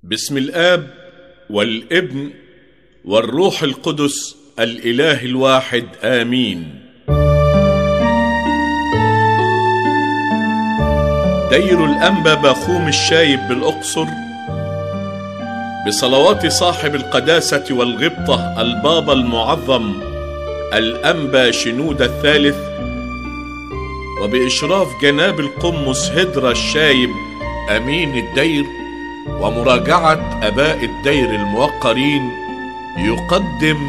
بسم الاب والابن والروح القدس الاله الواحد امين دير الانبا باخوم الشايب بالاقصر بصلوات صاحب القداسه والغبطه البابا المعظم الانبا شنود الثالث وباشراف جناب القمص هدرة الشايب امين الدير ومراجعه اباء الدير الموقرين يقدم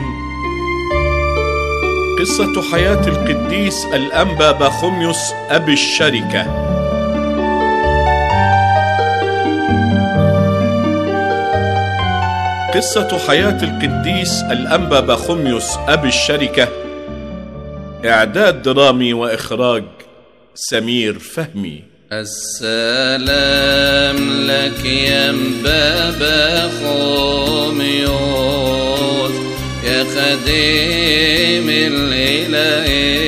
قصه حياه القديس الانبا باخوميوس ابي الشركه قصة حياة القديس الأنبا باخوميوس أبي الشركة إعداد درامي وإخراج سمير فهمي السلام لك يا بابا خوميوس يا خديم الإله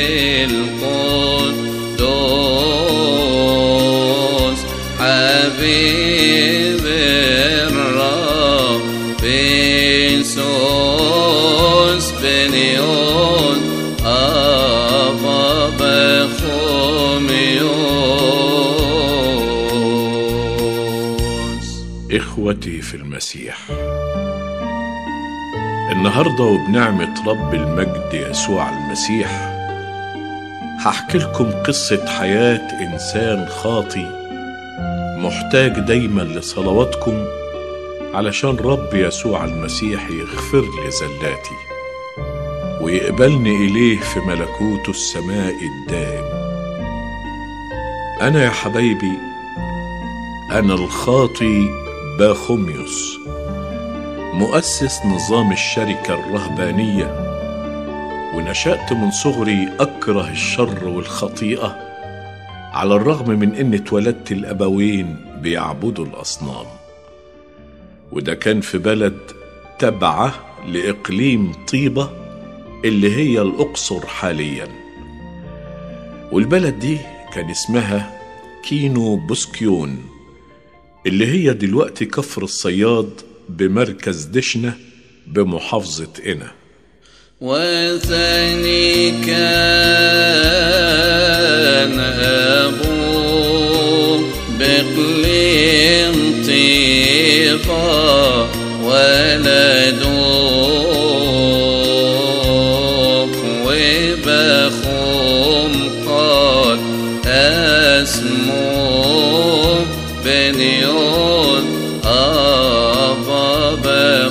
القدوس حبيب الرب يسوس بنيون أبا بخوميوس إخوتي في المسيح النهاردة وبنعمة رب المجد يسوع المسيح هحكي لكم قصة حياة إنسان خاطي محتاج دايما لصلواتكم علشان رب يسوع المسيح يغفر لي زلاتي ويقبلني إليه في ملكوته السماء الدائم أنا يا حبايبي أنا الخاطي باخوميوس مؤسس نظام الشركة الرهبانية ونشأت من صغري أكره الشر والخطيئة على الرغم من إن اتولدت الأبوين بيعبدوا الأصنام وده كان في بلد تبعة لإقليم طيبة اللي هي الأقصر حاليا والبلد دي كان اسمها كينو بوسكيون اللي هي دلوقتي كفر الصياد بمركز دشنة بمحافظة إنا وثاني كان أبوه بقليم طيبة ولدوك وبخوم قال اسمه بنيون أبا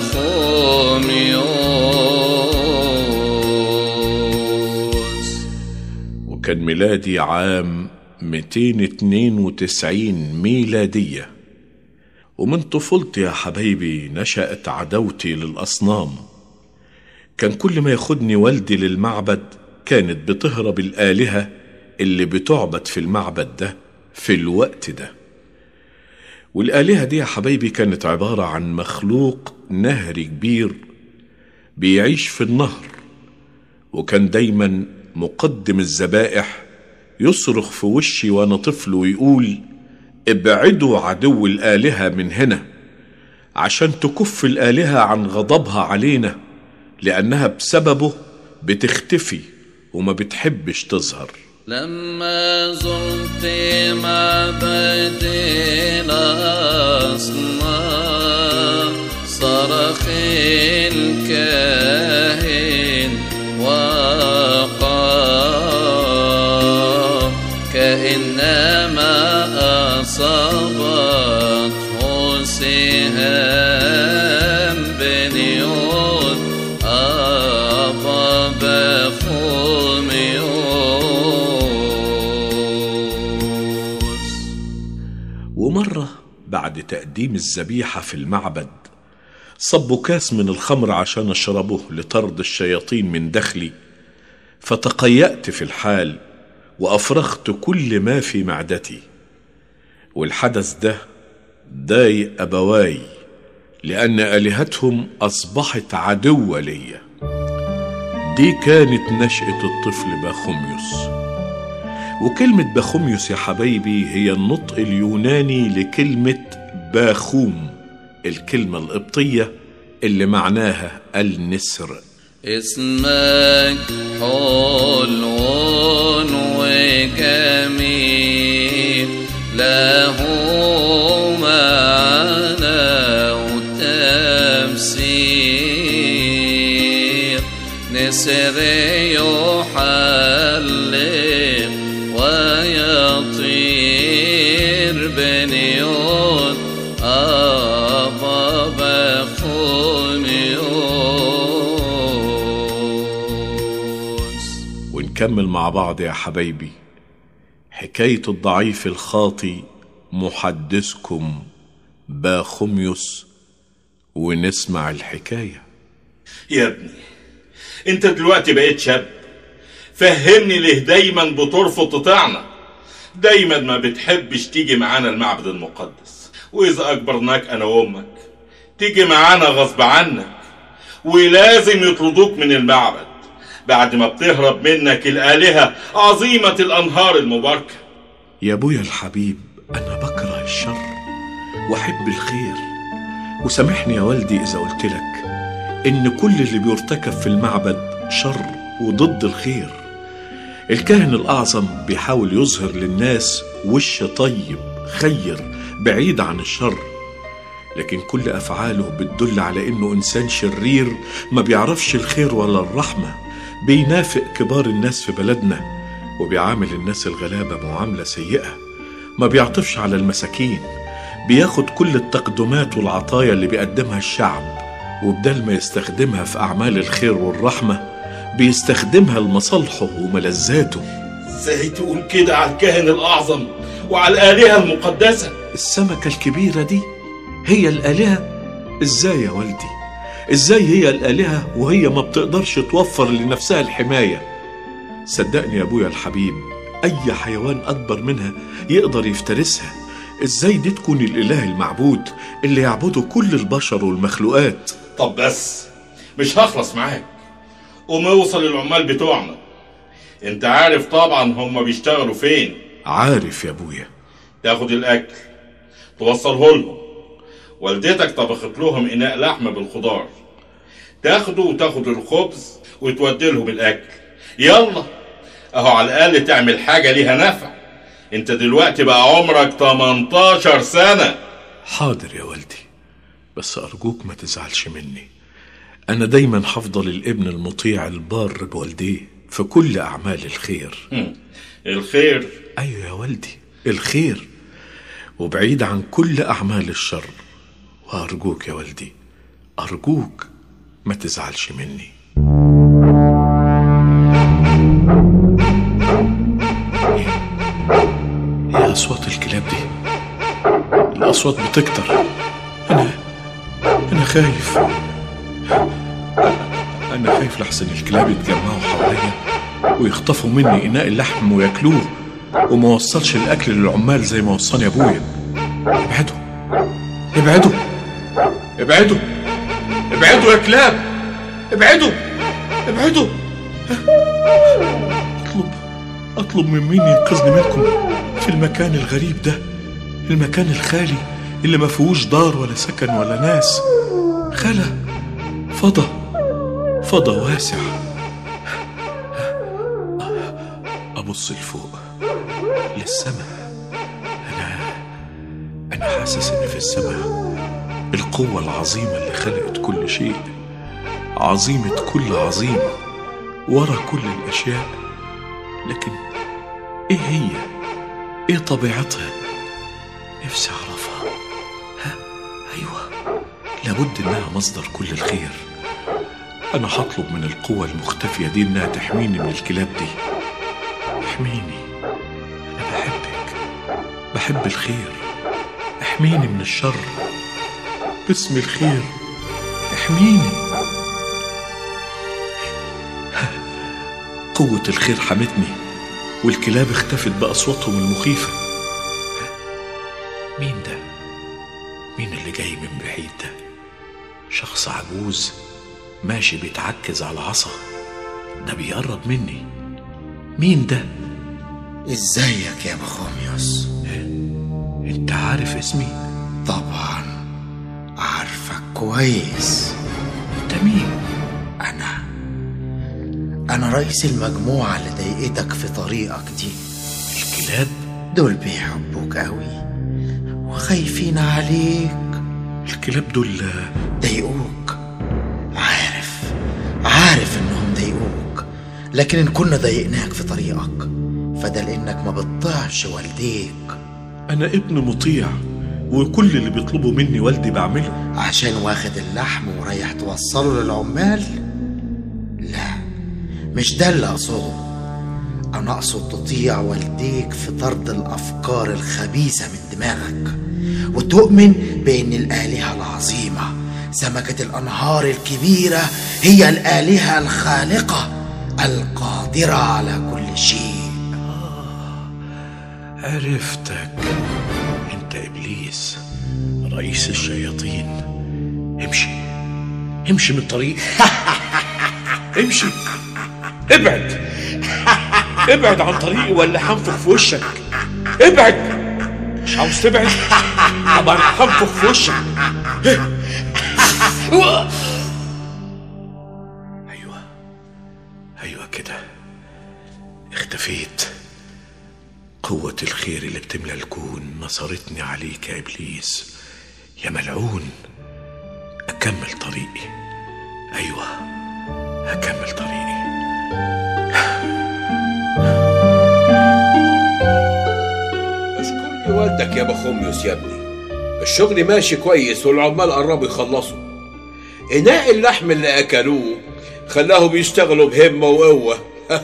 بخوميوس وكان ميلادي عام 292 ميلادية ومن طفولتي يا حبايبي نشأت عداوتي للأصنام كان كل ما ياخدني والدي للمعبد كانت بتهرب الآلهة اللي بتعبد في المعبد ده في الوقت ده والآلهة دي يا حبايبي كانت عبارة عن مخلوق نهري كبير بيعيش في النهر وكان دايما مقدم الذبائح يصرخ في وشي وانا طفل ويقول ابعدوا عدو الآلهة من هنا عشان تكف الآلهة عن غضبها علينا لأنها بسببه بتختفي وما بتحبش تظهر لما زرت معبد الأصنام صرخ الكاهن وقام كأنما أصابته سهام بنيون أبا بخوميوس ومرة بعد تقديم الذبيحة في المعبد صبوا كاس من الخمر عشان أشربه لطرد الشياطين من داخلي فتقيأت في الحال وأفرغت كل ما في معدتي والحدث ده ضايق أبواي لأن آلهتهم أصبحت عدوة ليا دي كانت نشأة الطفل باخوميوس وكلمة باخوميوس يا حبايبي هي النطق اليوناني لكلمة باخوم الكلمة القبطية اللي معناها النسر اسمك حلو وجميل له معنى وتفسير نسر يحلق ويطير بنيوت أبا بخونيوس ونكمل مع بعض يا حبايبي حكاية الضعيف الخاطي محدثكم باخميوس ونسمع الحكاية يا ابني انت دلوقتي بقيت شاب فهمني ليه دايما بترفض تطيعنا دايما ما بتحبش تيجي معانا المعبد المقدس واذا اجبرناك انا وامك تيجي معانا غصب عنك ولازم يطردوك من المعبد بعد ما بتهرب منك الآلهة عظيمة الأنهار المباركة يا ابويا الحبيب انا بكره الشر واحب الخير وسامحني يا والدي اذا قلت لك ان كل اللي بيرتكب في المعبد شر وضد الخير الكاهن الاعظم بيحاول يظهر للناس وش طيب خير بعيد عن الشر لكن كل افعاله بتدل على انه انسان شرير ما بيعرفش الخير ولا الرحمه بينافق كبار الناس في بلدنا وبيعامل الناس الغلابه معامله سيئه ما بيعطفش على المساكين بياخد كل التقدمات والعطايا اللي بيقدمها الشعب وبدل ما يستخدمها في اعمال الخير والرحمه بيستخدمها لمصالحه وملذاته ازاي تقول كده على الكاهن الأعظم وعلى الآلهة المقدسة السمكة الكبيرة دي هي الآلهة ازاي يا والدي ازاي هي الآلهة وهي ما بتقدرش توفر لنفسها الحماية صدقني يا ابويا الحبيب اي حيوان اكبر منها يقدر يفترسها ازاي دي تكون الاله المعبود اللي يعبده كل البشر والمخلوقات طب بس مش هخلص معاك قوم اوصل للعمال بتوعنا انت عارف طبعا هم بيشتغلوا فين عارف يا ابويا تاخد الاكل توصله لهم والدتك طبخت لهم اناء لحمه بالخضار تاخده وتاخد الخبز وتودي لهم الاكل يلا اهو على الاقل تعمل حاجه ليها نفع انت دلوقتي بقى عمرك 18 سنه حاضر يا والدي بس ارجوك ما تزعلش مني انا دايما هفضل الابن المطيع البار بوالديه في كل اعمال الخير هم. الخير ايوه يا والدي الخير وبعيد عن كل اعمال الشر وارجوك يا والدي ارجوك ما تزعلش مني ايه إيه اصوات الكلاب دي الاصوات بتكتر انا انا خايف انا خايف لحسن الكلاب يتجمعوا حواليا ويخطفوا مني اناء اللحم وياكلوه وما وصلش الاكل للعمال زي ما وصاني ابويا ابعدوا ابعدوا ابعدوا ابعدوا يا كلاب ابعدوا ابعدوا اطلب اطلب من مين ينقذني منكم في المكان الغريب ده المكان الخالي اللي ما فيهوش دار ولا سكن ولا ناس خلا فضا فضا واسع ابص لفوق للسماء انا انا حاسس ان في السماء القوة العظيمة اللي خلقت كل شيء عظيمة كل عظيم ورا كل الأشياء لكن إيه هي؟ إيه طبيعتها؟ نفسي أعرفها ها؟ أيوة لابد إنها مصدر كل الخير أنا هطلب من القوة المختفية دي إنها تحميني من الكلاب دي احميني أنا بحبك بحب الخير احميني من الشر باسم الخير احميني قوة الخير حمتني والكلاب اختفت بأصواتهم المخيفة مين ده؟ مين اللي جاي من بعيد ده؟ شخص عجوز ماشي بيتعكز على عصا ده بيقرب مني مين ده؟ ازيك يا بخوميوس انت عارف اسمي؟ طبعا كويس انت مين أنا أنا رئيس المجموعة اللي ضايقتك في طريقك دي الكلاب دول بيحبوك قوي وخايفين عليك الكلاب دول ضايقوك عارف عارف انهم ضايقوك لكن ان كنا ضايقناك في طريقك فده لانك ما بتطيعش والديك انا ابن مطيع وكل اللي بيطلبه مني والدي بعمله عشان واخد اللحم ورايح توصله للعمال لا مش ده اللي اقصده انا اقصد تطيع والديك في طرد الافكار الخبيثه من دماغك وتؤمن بان الالهه العظيمه سمكه الانهار الكبيره هي الالهه الخالقه القادره على كل شيء عرفتك انت ابليس رئيس الشياطين امشي امشي من طريقي امشي ابعد ابعد عن طريقي ولا هنفخ في وشك ابعد مش عاوز تبعد طب انا هنفخ في وشك ايوه ايوه كده اختفيت قوة الخير اللي بتملى الكون نصرتني عليك يا إبليس يا ملعون أكمل طريقي أيوة أكمل طريقي اشكر لي والدك يا بخوميوس يا ابني الشغل ماشي كويس والعمال قربوا يخلصوا إناء اللحم اللي أكلوه خلاهم يشتغلوا بهمة وقوة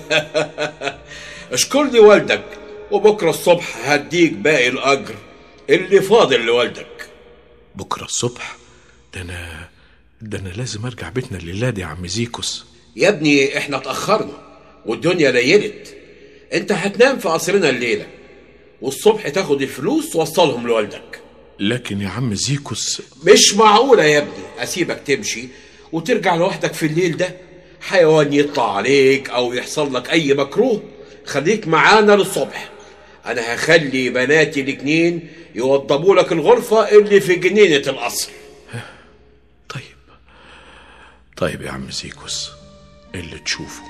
اشكر لي والدك وبكرة الصبح هديك باقي الأجر اللي فاضل لوالدك بكرة الصبح ده أنا ده أنا لازم أرجع بيتنا الليلة دي يا عم زيكوس يا ابني احنا اتأخرنا والدنيا ليلت انت هتنام في قصرنا الليلة والصبح تاخد الفلوس توصلهم لوالدك لكن يا عم زيكوس مش معقولة يا ابني أسيبك تمشي وترجع لوحدك في الليل ده حيوان يطلع عليك أو يحصل لك أي مكروه خليك معانا للصبح أنا هخلي بناتي الاتنين يوضبوا لك الغرفة اللي في جنينة القصر طيب طيب يا عم زيكوس اللي تشوفه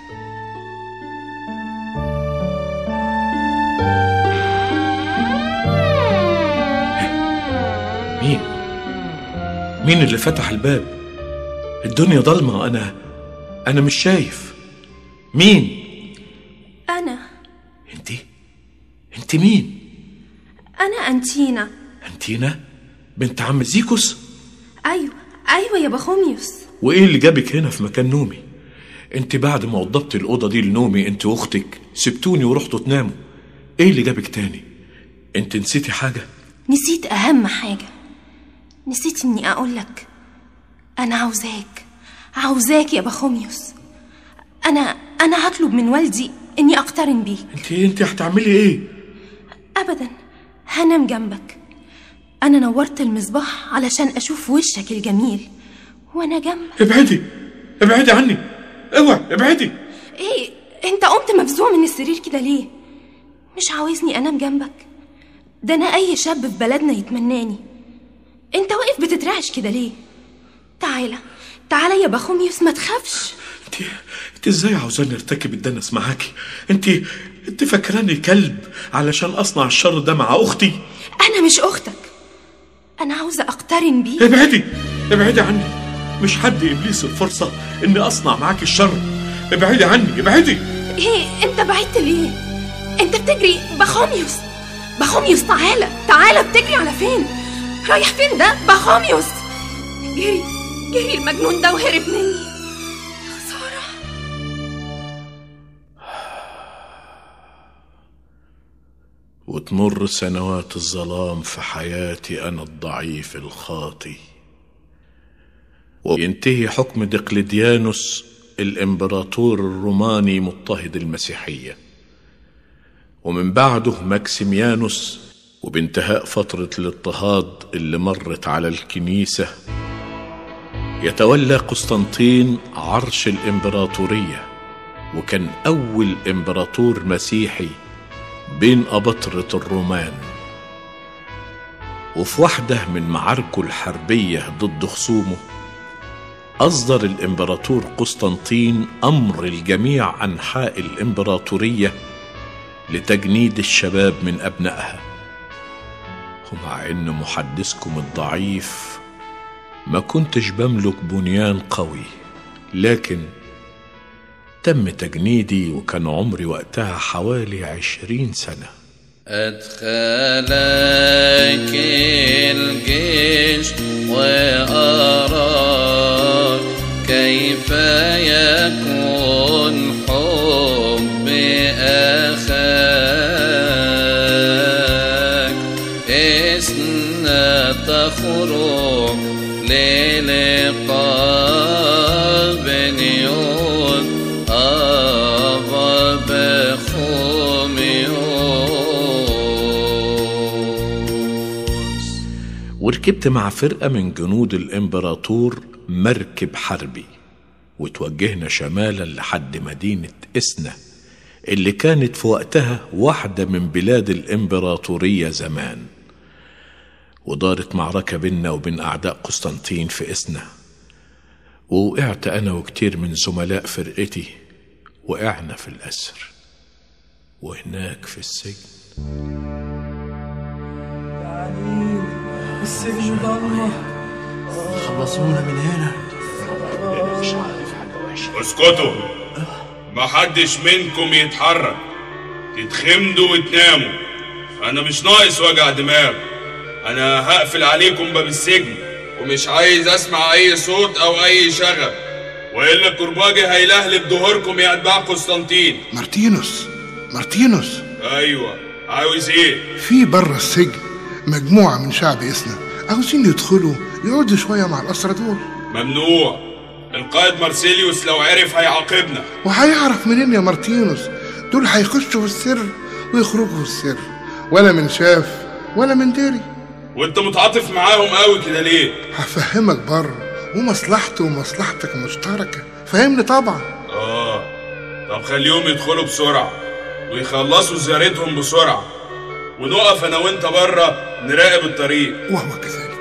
مين مين اللي فتح الباب الدنيا ضلمة أنا أنا مش شايف مين أنا انت انت مين أنا أنتينا انتينا بنت عم زيكوس أيوة أيوة يا بخوميوس وايه اللي جابك هنا في مكان نومي انت بعد ما وضبت الاوضه دي لنومي انت واختك سبتوني ورحتوا تناموا ايه اللي جابك تاني انت نسيتي حاجه نسيت أهم حاجة نسيت إني أقول لك أنا عاوزاك عاوزاك يا بخوميوس أنا أنا هطلب من والدي إني أقترن بيك انت انت هتعملي ايه أبدا هنام جنبك أنا نورت المصباح علشان أشوف وشك الجميل وأنا جنبك ابعدي ابعدي عني اوعي ابعدي إيه أنت قمت مفزوع من السرير كده ليه؟ مش عاوزني أنام جنبك ده أنا أي شاب في بلدنا يتمناني أنت واقف بتترعش كده ليه؟ تعالى تعالى يا بخوميوس ما تخافش انت انت ازاي عاوزاني ارتكب الدنس معاكي انت انت فاكراني كلب علشان اصنع الشر ده مع اختي أنا مش أختك أنا عاوزة أقترن بيك ابعدي ابعدي عني مش حد ابليس الفرصه اني اصنع معاكي الشر ابعدي عني ابعدي إيه أنت بعدت ليه؟ أنت بتجري بخوميوس بخوميوس تعالى تعالى بتجري على فين؟ رايح فين ده بخوميوس جري جري المجنون ده وهرب مني يا خسارة وتمر سنوات الظلام في حياتي أنا الضعيف الخاطي وينتهي حكم دقلديانوس الإمبراطور الروماني مضطهد المسيحية ومن بعده ماكسيميانوس وبانتهاء فترة الاضطهاد اللي مرت على الكنيسة يتولى قسطنطين عرش الإمبراطورية وكان أول إمبراطور مسيحي بين أبطرة الرومان وفي واحدة من معاركه الحربية ضد خصومه أصدر الإمبراطور قسطنطين أمر لجميع أنحاء الإمبراطورية لتجنيد الشباب من أبنائها ومع إن محدثكم الضعيف ما كنتش بملك بنيان قوي لكن تم تجنيدي وكان عمري وقتها حوالي عشرين سنة أدخلك الجيش وأراك كيف يكون حب أخاك إثنى تخرج للقاء بنيون أبا بخوميوس وركبت مع فرقة من جنود الإمبراطور مركب حربي وتوجهنا شمالا لحد مدينة إسنا اللي كانت في وقتها واحدة من بلاد الإمبراطورية زمان ودارت معركة بيننا وبين أعداء قسطنطين في إسنا ووقعت أنا وكتير من زملاء فرقتي وقعنا في الأسر وهناك في السجن السجن ضلمة خلصونا من هنا اسكتوا محدش منكم يتحرك تتخمدوا وتناموا انا مش ناقص وجع دماغ انا هقفل عليكم باب السجن ومش عايز اسمع اي صوت او اي شغب والا الكرباجي هيلهلب ظهوركم يا اتباع قسطنطين مارتينوس مارتينوس ايوه عاوز ايه في بره السجن مجموعة من شعب إسنا عاوزين يدخلوا يقعدوا شوية مع الأسرى دول ممنوع القائد مارسيليوس لو عرف هيعاقبنا وهيعرف منين يا مارتينوس دول هيخشوا في السر ويخرجوا في السر ولا من شاف ولا من داري وانت متعاطف معاهم قوي كده ليه هفهمك بره ومصلحته ومصلحتك مشتركة فهمني طبعا اه طب خليهم يدخلوا بسرعة ويخلصوا زيارتهم بسرعة ونقف انا وانت بره نراقب الطريق وهو كذلك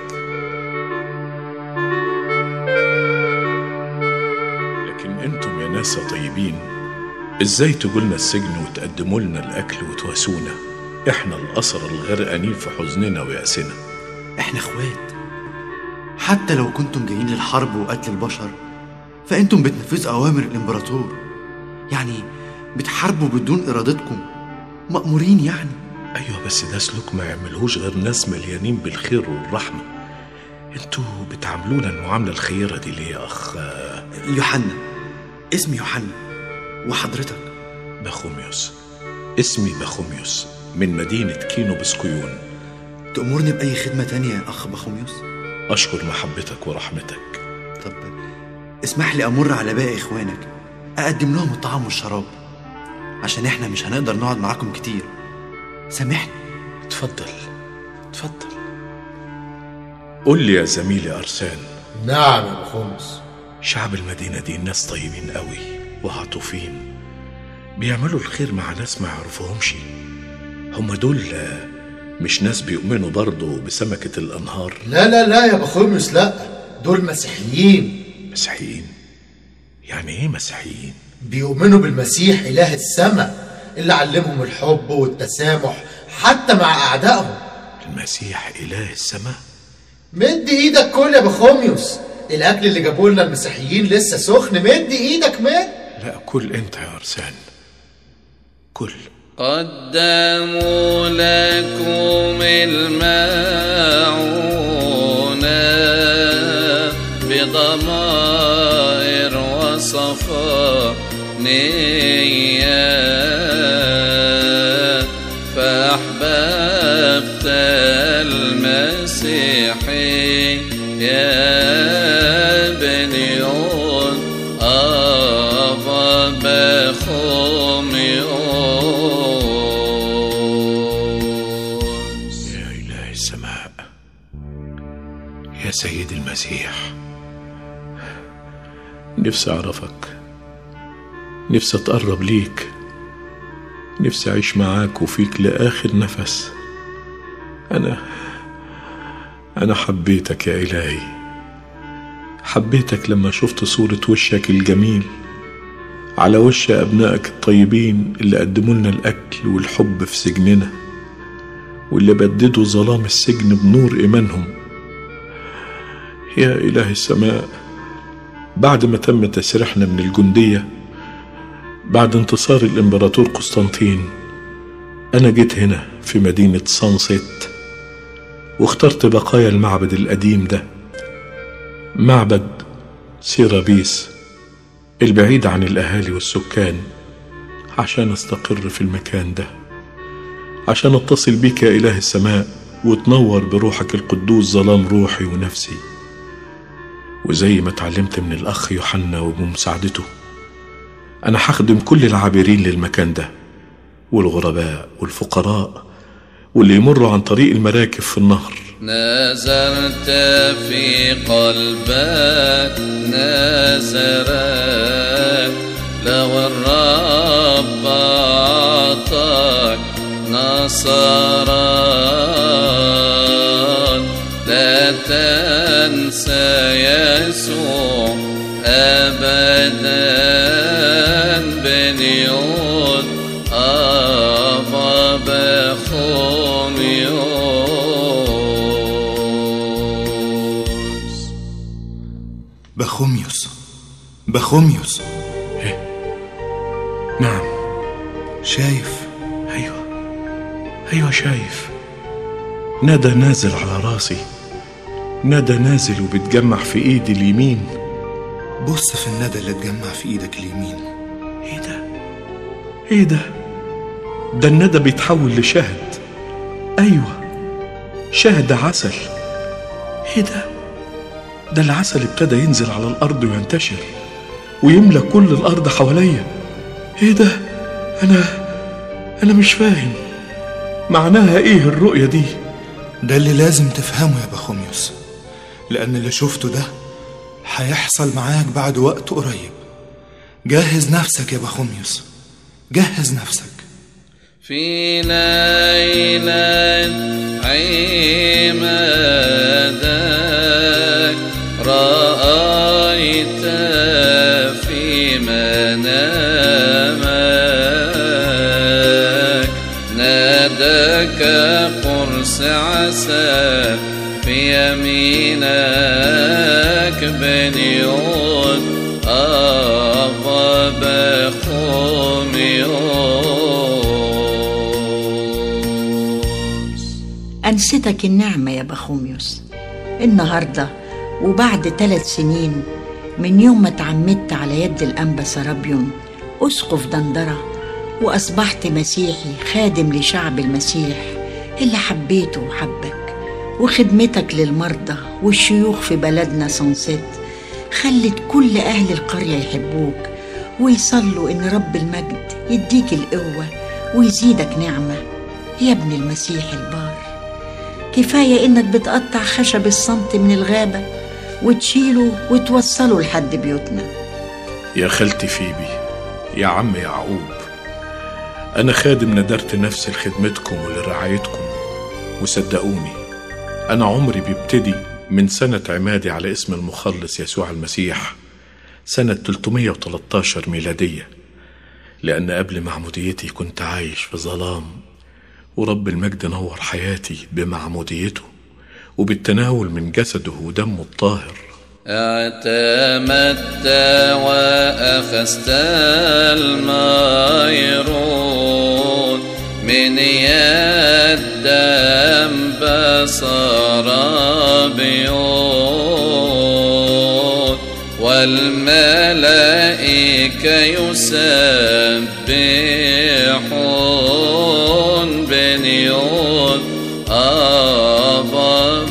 لكن انتم يا ناس يا طيبين ازاي تجولنا السجن وتقدموا لنا الاكل وتواسونا احنا الاسرى الغرقانين في حزننا ويأسنا احنا اخوات حتى لو كنتم جايين للحرب وقتل البشر فانتم بتنفذوا اوامر الامبراطور يعني بتحاربوا بدون ارادتكم مأمورين يعني ايوه بس ده سلوك ما يعملهوش غير ناس مليانين بالخير والرحمه انتوا بتعاملونا المعامله الخيره دي ليه يا اخ يوحنا اسمي يوحنا وحضرتك بخوميوس اسمي بخوميوس من مدينه كينو بسكيون تأمرني بأي خدمة تانية يا أخ بخوميوس اشكر محبتك ورحمتك طب اسمح لي أمر على باقي إخوانك أقدم لهم الطعام والشراب عشان إحنا مش هنقدر نقعد معاكم كتير سامحني اتفضل اتفضل قول لي يا زميلي ارسان نعم يا بخمس شعب المدينه دي ناس طيبين قوي وعطوفين بيعملوا الخير مع ناس ما يعرفوهمش هم دول آه، مش ناس بيؤمنوا برضه بسمكة الأنهار لا لا لا يا بخمس لا دول مسيحيين مسيحيين يعني إيه مسيحيين؟ بيؤمنوا بالمسيح إله السماء اللي علمهم الحب والتسامح حتى مع أعدائهم المسيح إله السماء مد ايدك كل يا بخوميوس الاكل اللي جابوه لنا المسيحيين لسه سخن مد ايدك مد لا كل أنت يا أرسان كل قدموا لكم الماعون بضمائر وصفا نية فأحببت المسيحي يا بنيون أبا بخوميوس يا إله السماء يا سيد المسيح نفسي أعرفك نفسي أتقرب ليك نفسي أعيش معاك وفيك لآخر نفس أنا أنا حبيتك يا إلهي حبيتك لما شفت صورة وشك الجميل على وش أبنائك الطيبين اللي قدموا لنا الأكل والحب في سجننا واللي بددوا ظلام السجن بنور إيمانهم يا إله السماء بعد ما تم تسريحنا من الجندية بعد انتصار الإمبراطور قسطنطين أنا جيت هنا في مدينة سانسيت واخترت بقايا المعبد القديم ده معبد سيرابيس البعيد عن الأهالي والسكان عشان استقر في المكان ده عشان اتصل بيك يا إله السماء وتنور بروحك القدوس ظلام روحي ونفسي وزي ما اتعلمت من الأخ يوحنا وبمساعدته أنا هخدم كل العابرين للمكان ده والغرباء والفقراء واللي يمروا عن طريق المراكب في النهر نزلت في قلبك نزرك لو الرب عطاك نصران لا تنسى يسوع أبدا بنيوت أبا بخوميوس بخوميوس بخوميوس نعم شايف أيوة أيوة شايف ندى نازل على راسي ندى نازل وبتجمع في ايدي اليمين بص في الندى اللي اتجمع في ايدك اليمين ايه ده ايه ده ده الندى بيتحول لشهد ايوه شهد عسل ايه ده ده العسل ابتدى ينزل على الارض وينتشر ويملى كل الارض حواليا ايه ده انا انا مش فاهم معناها ايه الرؤيه دي ده اللي لازم تفهمه يا بخوميوس لأن اللي شفته ده هيحصل معاك بعد وقت قريب جهز نفسك يا بخوميوس جهز نفسك في ليلة عمادك رأيت في منامك ناداك قرص عسل في يمينك بنيوت أبا بخوميوس أنستك النعمة يا بخوميوس النهاردة وبعد ثلاث سنين من يوم ما تعمدت على يد الأنبا سرابيون أسقف دندرة وأصبحت مسيحي خادم لشعب المسيح اللي حبيته وحبك وخدمتك للمرضى والشيوخ في بلدنا سانسيت خلت كل أهل القرية يحبوك ويصلوا إن رب المجد يديك القوة ويزيدك نعمة يا ابن المسيح البار كفاية إنك بتقطع خشب الصمت من الغابة وتشيله وتوصله لحد بيوتنا يا خالتي فيبي يا عم يعقوب أنا خادم ندرت نفسي لخدمتكم ولرعايتكم وصدقوني أنا عمري بيبتدي من سنة عمادي على اسم المخلص يسوع المسيح سنة 313 ميلادية لأن قبل معموديتي كنت عايش في ظلام ورب المجد نور حياتي بمعموديته وبالتناول من جسده ودمه الطاهر اعتمدت وأخذت الميرون من يد بصرابيون والملائكة يسبحون بنيون أبا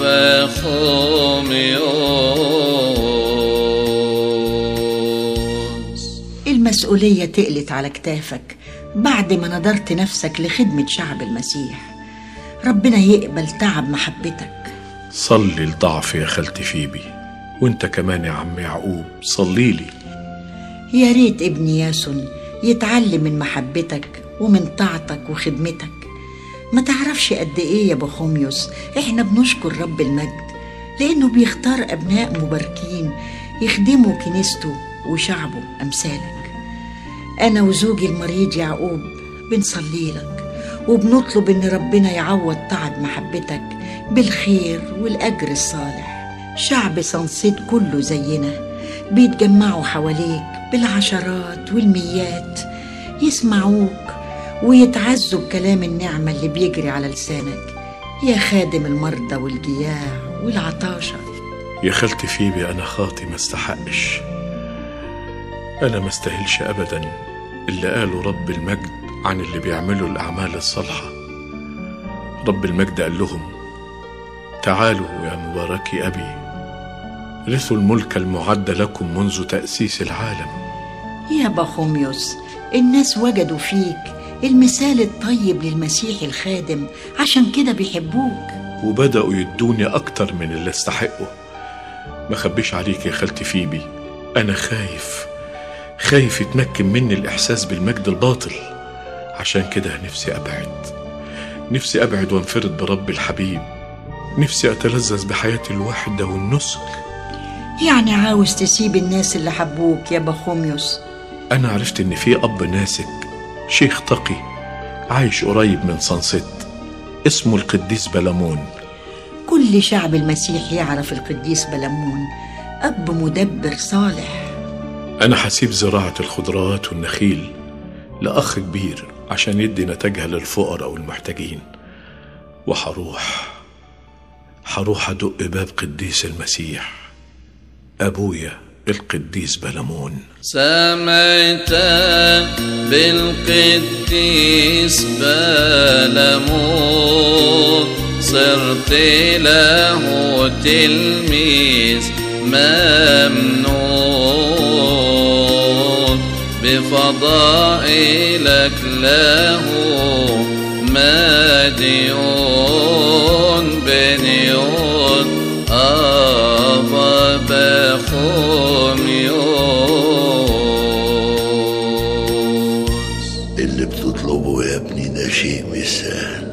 بخوميوس المسؤولية تقلت على كتافك بعد ما نظرت نفسك لخدمة شعب المسيح ربنا يقبل تعب محبتك صلي لضعف يا خالتي فيبي وانت كمان يا عم يعقوب صلي لي يا ريت ابني ياسون يتعلم من محبتك ومن طاعتك وخدمتك ما تعرفش قد ايه يا بخوميوس احنا بنشكر رب المجد لأنه بيختار أبناء مباركين يخدموا كنيسته وشعبه أمثالك أنا وزوجي المريض يعقوب بنصلي لك وبنطلب إن ربنا يعوض تعب محبتك بالخير والأجر الصالح شعب صنصيد كله زينا بيتجمعوا حواليك بالعشرات والميات يسمعوك ويتعزوا بكلام النعمة اللي بيجري على لسانك يا خادم المرضى والجياع والعطاشة يا خالتي فيبي أنا خاطي ما استحقش أنا ما استاهلش أبدا اللي قاله رب المجد عن اللي بيعملوا الأعمال الصالحة رب المجد قال لهم تعالوا يا مباركي أبي رثوا الملك المعد لكم منذ تأسيس العالم يا بخوميوس الناس وجدوا فيك المثال الطيب للمسيح الخادم عشان كده بيحبوك وبدأوا يدوني أكتر من اللي استحقه ما خبيش عليك يا خالتي فيبي أنا خايف خايف يتمكن مني الإحساس بالمجد الباطل عشان كده نفسي أبعد نفسي أبعد وانفرد برب الحبيب نفسي أتلذذ بحياتي الواحدة والنسك يعني عاوز تسيب الناس اللي حبوك يا بخوميوس أنا عرفت إن في أب ناسك شيخ تقي عايش قريب من صنصت اسمه القديس بلمون كل شعب المسيح يعرف القديس بلمون أب مدبر صالح أنا هسيب زراعة الخضروات والنخيل لأخ كبير عشان يدي نتاجها للفقراء والمحتاجين وهروح هروح أدق باب قديس المسيح أبويا القديس بلمون سمعت بالقديس بلمون صرت له تلميذ ممنون بفضائلك له مديون بنيون أبا بخوميوس اللي بتطلبه يا ابني ده شيء مش سهل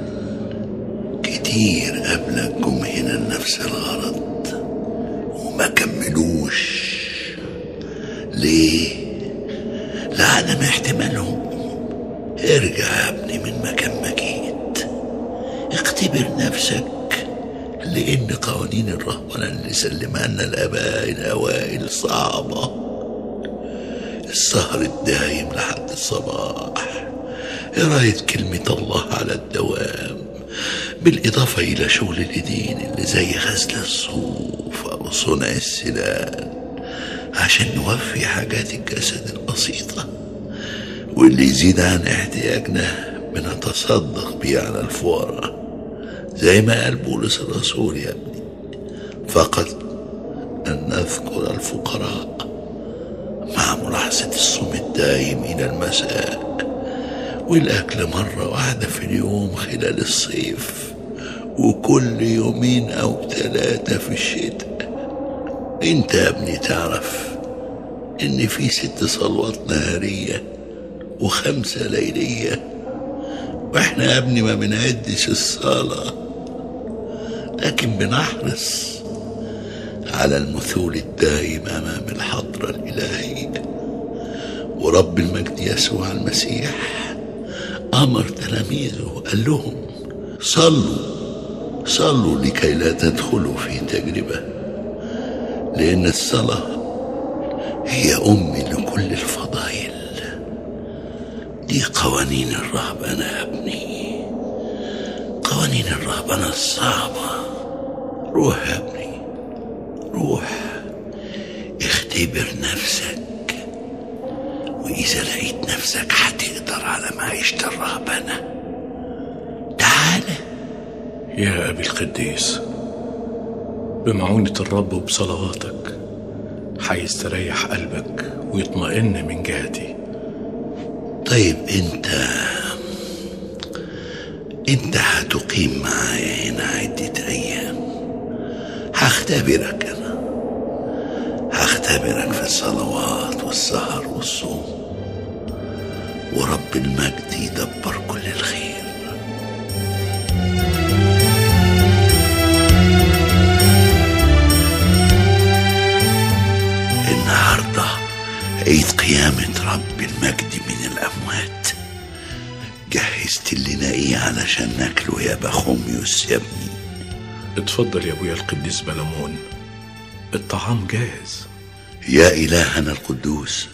كتير قبلك جم هنا لنفس الغرض وما كملوش ليه لعدم احتمالهم ارجع يا ابني من مكان ما جيت اختبر نفسك لأن قوانين الرهبنة اللي سلمها لنا الآباء الأوائل صعبة السهر الدايم لحد الصباح قراية كلمة الله على الدوام بالإضافة إلى شغل الإيدين اللي زي غزل الصوف أو صنع السنان عشان نوفي حاجات الجسد البسيطة واللي يزيد عن احتياجنا بنتصدق بيه على الفقراء زي ما قال بولس الرسول يا ابني فقط أن نذكر الفقراء مع ملاحظة الصوم الدائم إلى المساء والأكل مرة واحدة في اليوم خلال الصيف وكل يومين أو ثلاثة في الشتاء انت يا ابني تعرف ان في ست صلوات نهارية وخمسة ليلية واحنا يا ابني ما بنعدش الصلاة لكن بنحرص على المثول الدائم امام الحضرة الالهية ورب المجد يسوع المسيح امر تلاميذه قال لهم صلوا صلوا لكي لا تدخلوا في تجربه لأن الصلاة هي أم لكل الفضائل دي قوانين الرهبنة يا ابني قوانين الرهبنة الصعبة روح يا ابني روح اختبر نفسك وإذا لقيت نفسك هتقدر على معيشة الرهبنة تعالى يا أبي القديس بمعونة الرب وبصلواتك هيستريح قلبك ويطمئن من جهتي طيب انت انت هتقيم معايا هنا عدة ايام هختبرك انا هختبرك في الصلوات والسهر والصوم ورب المجد يدبر كل الخير عيد قيامة رب المجد من الأموات جهزت لنا إيه علشان ناكله يا بخوميوس يا ابني اتفضل يا ابويا القديس بلمون الطعام جاهز يا إلهنا القدوس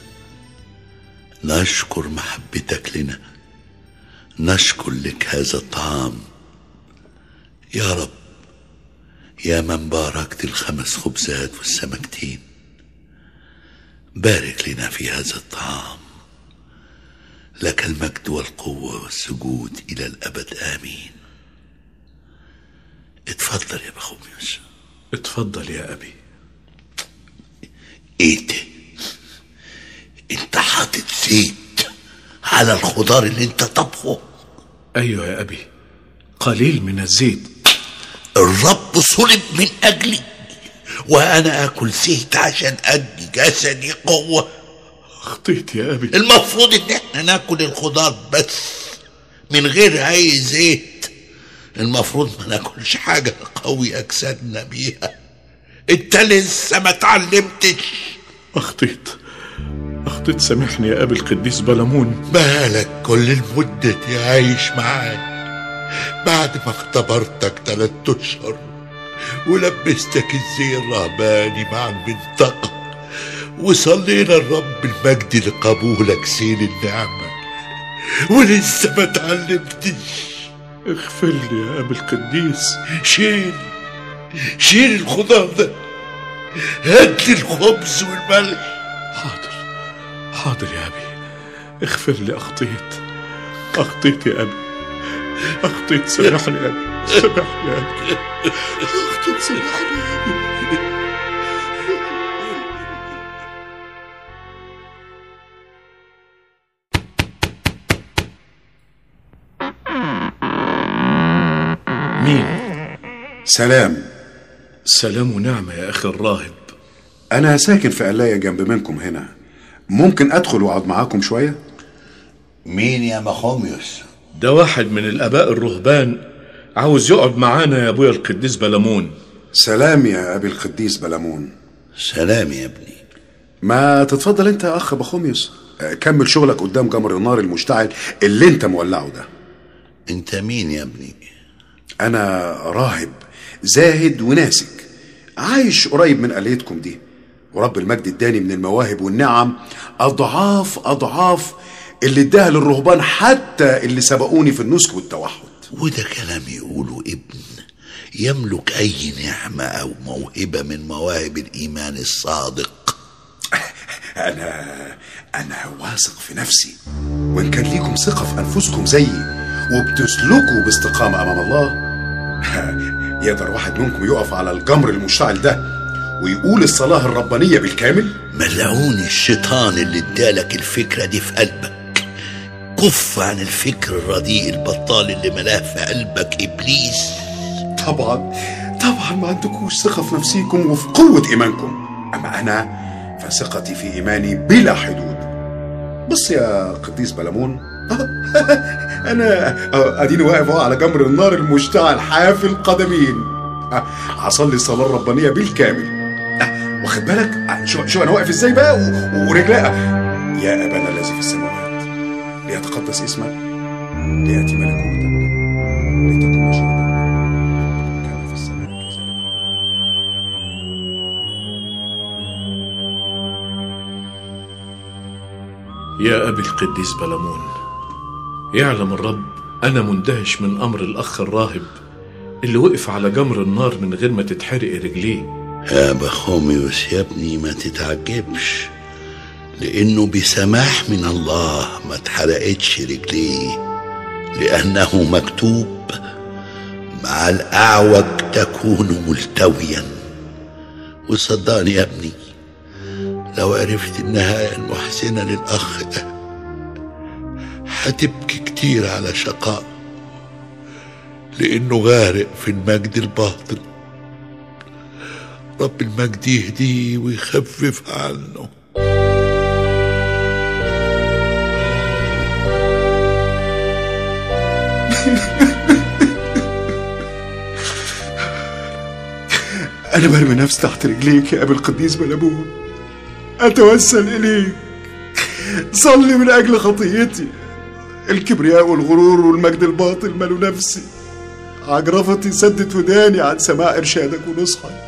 نشكر محبتك لنا نشكر لك هذا الطعام يا رب يا من باركت الخمس خبزات والسمكتين بارك لنا في هذا الطعام لك المجد والقوة والسجود إلى الأبد آمين اتفضل يا بخوميوس اتفضل يا ابي ايه ده انت حاطط زيت على الخضار اللي انت طبخه ايوه يا ابي قليل من الزيت الرب صلب من اجلي وانا اكل زيت عشان ادي جسدي قوه اخطيت يا ابي المفروض ان احنا ناكل الخضار بس من غير اي زيت المفروض ما ناكلش حاجه قوي اجسادنا بيها انت لسه ما اتعلمتش اخطيت اخطيت سامحني يا ابي القديس بلمون بالك كل المدة دي عايش معاك بعد ما اختبرتك تلات اشهر ولبستك الزي الرهباني مع المنطقة وصلينا الرب المجد لقبولك سين النعمة ولسه ما اتعلمتش اغفر لي يا ابي القديس شيل شيل الخضار ده هات لي الخبز والملح حاضر حاضر يا ابي اغفر لي اخطيت اخطيت يا ابي اخطيت سامحني يا ابي سامحني يا ابي اخطيت سامحني يا ابي مين سلام سلام ونعمة يا أخي الراهب أنا ساكن في قلاية جنب منكم هنا ممكن أدخل وأقعد معاكم شوية؟ مين يا مخوميوس ده واحد من الآباء الرهبان عاوز يقعد معانا يا أبويا القديس بلمون سلام يا أبي القديس بلمون سلام يا ابني ما تتفضل أنت يا أخ بخوميوس آه، كمل شغلك قدام جمر النار المشتعل اللي أنت مولعه ده انت مين يا ابني أنا راهب زاهد وناسك عايش قريب من قليتكم دي ورب المجد اداني من المواهب والنعم أضعاف أضعاف اللي اداها للرهبان حتى اللي سبقوني في النسك والتوحد وده كلام يقوله ابن يملك أي نعمة أو موهبة من مواهب الإيمان الصادق أنا أنا واثق في نفسي وإن كان ليكم ثقة في أنفسكم زيي وبتسلكوا باستقامة أمام الله يقدر واحد منكم يقف على الجمر المشتعل ده ويقول الصلاة الربانية بالكامل ملعون الشيطان اللي ادالك الفكرة دي في قلبك كف عن الفكر الرديء البطال اللي ملاه في قلبك إبليس طبعا طبعا ما عندكوش ثقة في نفسيكم وفي قوة إيمانكم أما أنا فثقتي في إيماني بلا حدود بص يا قديس بلمون أنا أه، أديني واقف أهو على جمر النار المشتعل حافي القدمين أه، هصلي الصلاة الربانية بالكامل أه، واخد بالك أه، شو, شو أنا واقف إزاي بقى و- ورجلي يا أبانا الذي في السماوات ليتقدس اسمك ليأتي ملكوتك لتكن مشيئتك كما في السماء كذلك يا أبي القديس بلمون يعلم الرب أنا مندهش من أمر الأخ الراهب اللي وقف على جمر النار من غير ما تتحرق رجليه يا بخوميوس يا ابني ما تتعجبش لأنه بسماح من الله ما اتحرقتش رجليه لأنه مكتوب مع الأعوج تكون ملتويا وصدقني يا ابني لو عرفت النهاية المحزنة للأخ ده هتبكي كتير على شقاء لأنه غارق في المجد الباطل رب المجد يهديه ويخفف عنه أنا برمي نفسي تحت رجليك يا أبي القديس بلبون أتوسل إليك صلي من أجل خطيتي الكبرياء والغرور والمجد الباطل مالوا نفسي عجرفتي سدت وداني عن سماع إرشادك ونصحك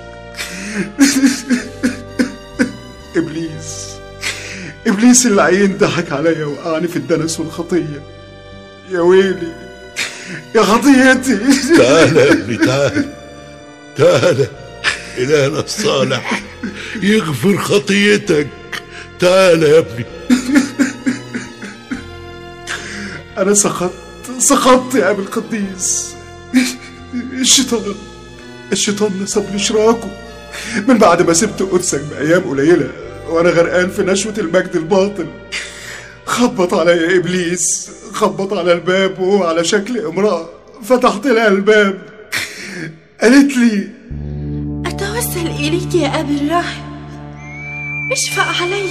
إبليس إبليس اللعين ضحك عليا وقعني في الدنس والخطية يا ويلي يا خطيتي تعال يا ابني تعال تعال إلهنا الصالح يغفر خطيتك تعال يا ابني أنا سقطت سقطت يا أبي القديس الشيطان الشيطان نصب لي شراكه من بعد ما سبت قدسك بأيام قليلة وأنا غرقان في نشوة المجد الباطل خبط عليا إبليس خبط على الباب وهو على شكل امرأة فتحت لها الباب قالت لي أتوسل إليك يا أبي الراحم اشفق علي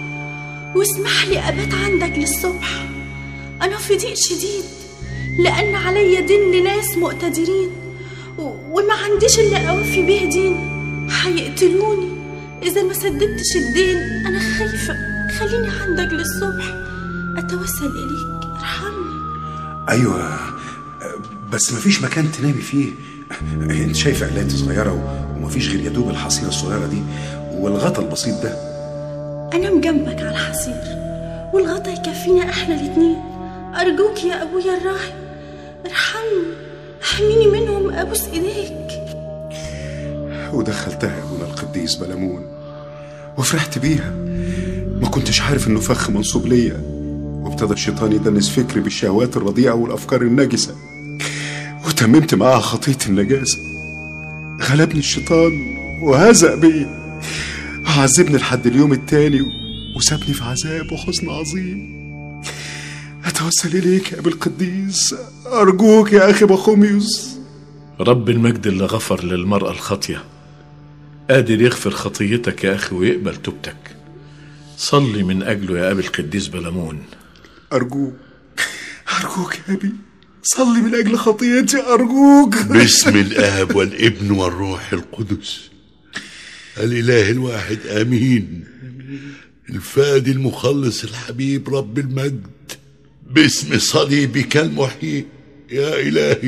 واسمح لي أبات عندك للصبح أنا في ضيق شديد لأن علي دين لناس مقتدرين و- وما عنديش اللي أوفي به دين هيقتلوني إذا ما سددتش الدين أنا خايفة خليني عندك للصبح أتوسل إليك ارحمني أيوة بس مفيش مكان تنامي فيه انت شايفة علايتي صغيرة و- ومفيش غير يا دوب الحصيرة الصغيرة دي والغطا البسيط ده أنام جنبك على الحصير والغطا يكفينا إحنا الاتنين أرجوك يا أبويا الراحم ارحمني احميني منهم أبوس إيديك ودخلتها ابونا القديس بلمون وفرحت بيها ما كنتش عارف انه فخ منصوب ليا وابتدى الشيطان يدنس فكري بالشهوات الرديئة والأفكار النجسة وتممت معاها خطية النجاسة غلبني الشيطان وهزأ بيا عذبني لحد اليوم التاني وسابني في عذاب وحزن عظيم أتوسل إليك يا أبي القديس أرجوك يا أخي بخوميوس رب المجد اللي غفر للمرأة الخاطية قادر يغفر خطيتك يا أخي ويقبل توبتك صلي من أجله يا أبي القديس بلمون أرجوك أرجوك يا أبي صلي من أجل خطيتي أرجوك باسم الآب والابن والروح القدس الإله الواحد آمين الفادي المخلص الحبيب رب المجد باسم صليبك المحيي يا إلهي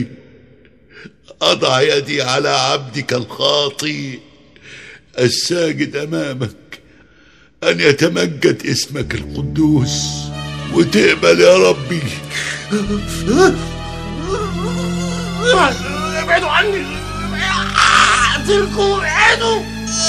أضع يدي على عبدك الخاطي الساجد أمامك أن يتمجد اسمك القدوس وتقبل يا ربي ابعدوا عني اقتلكم ابعدوا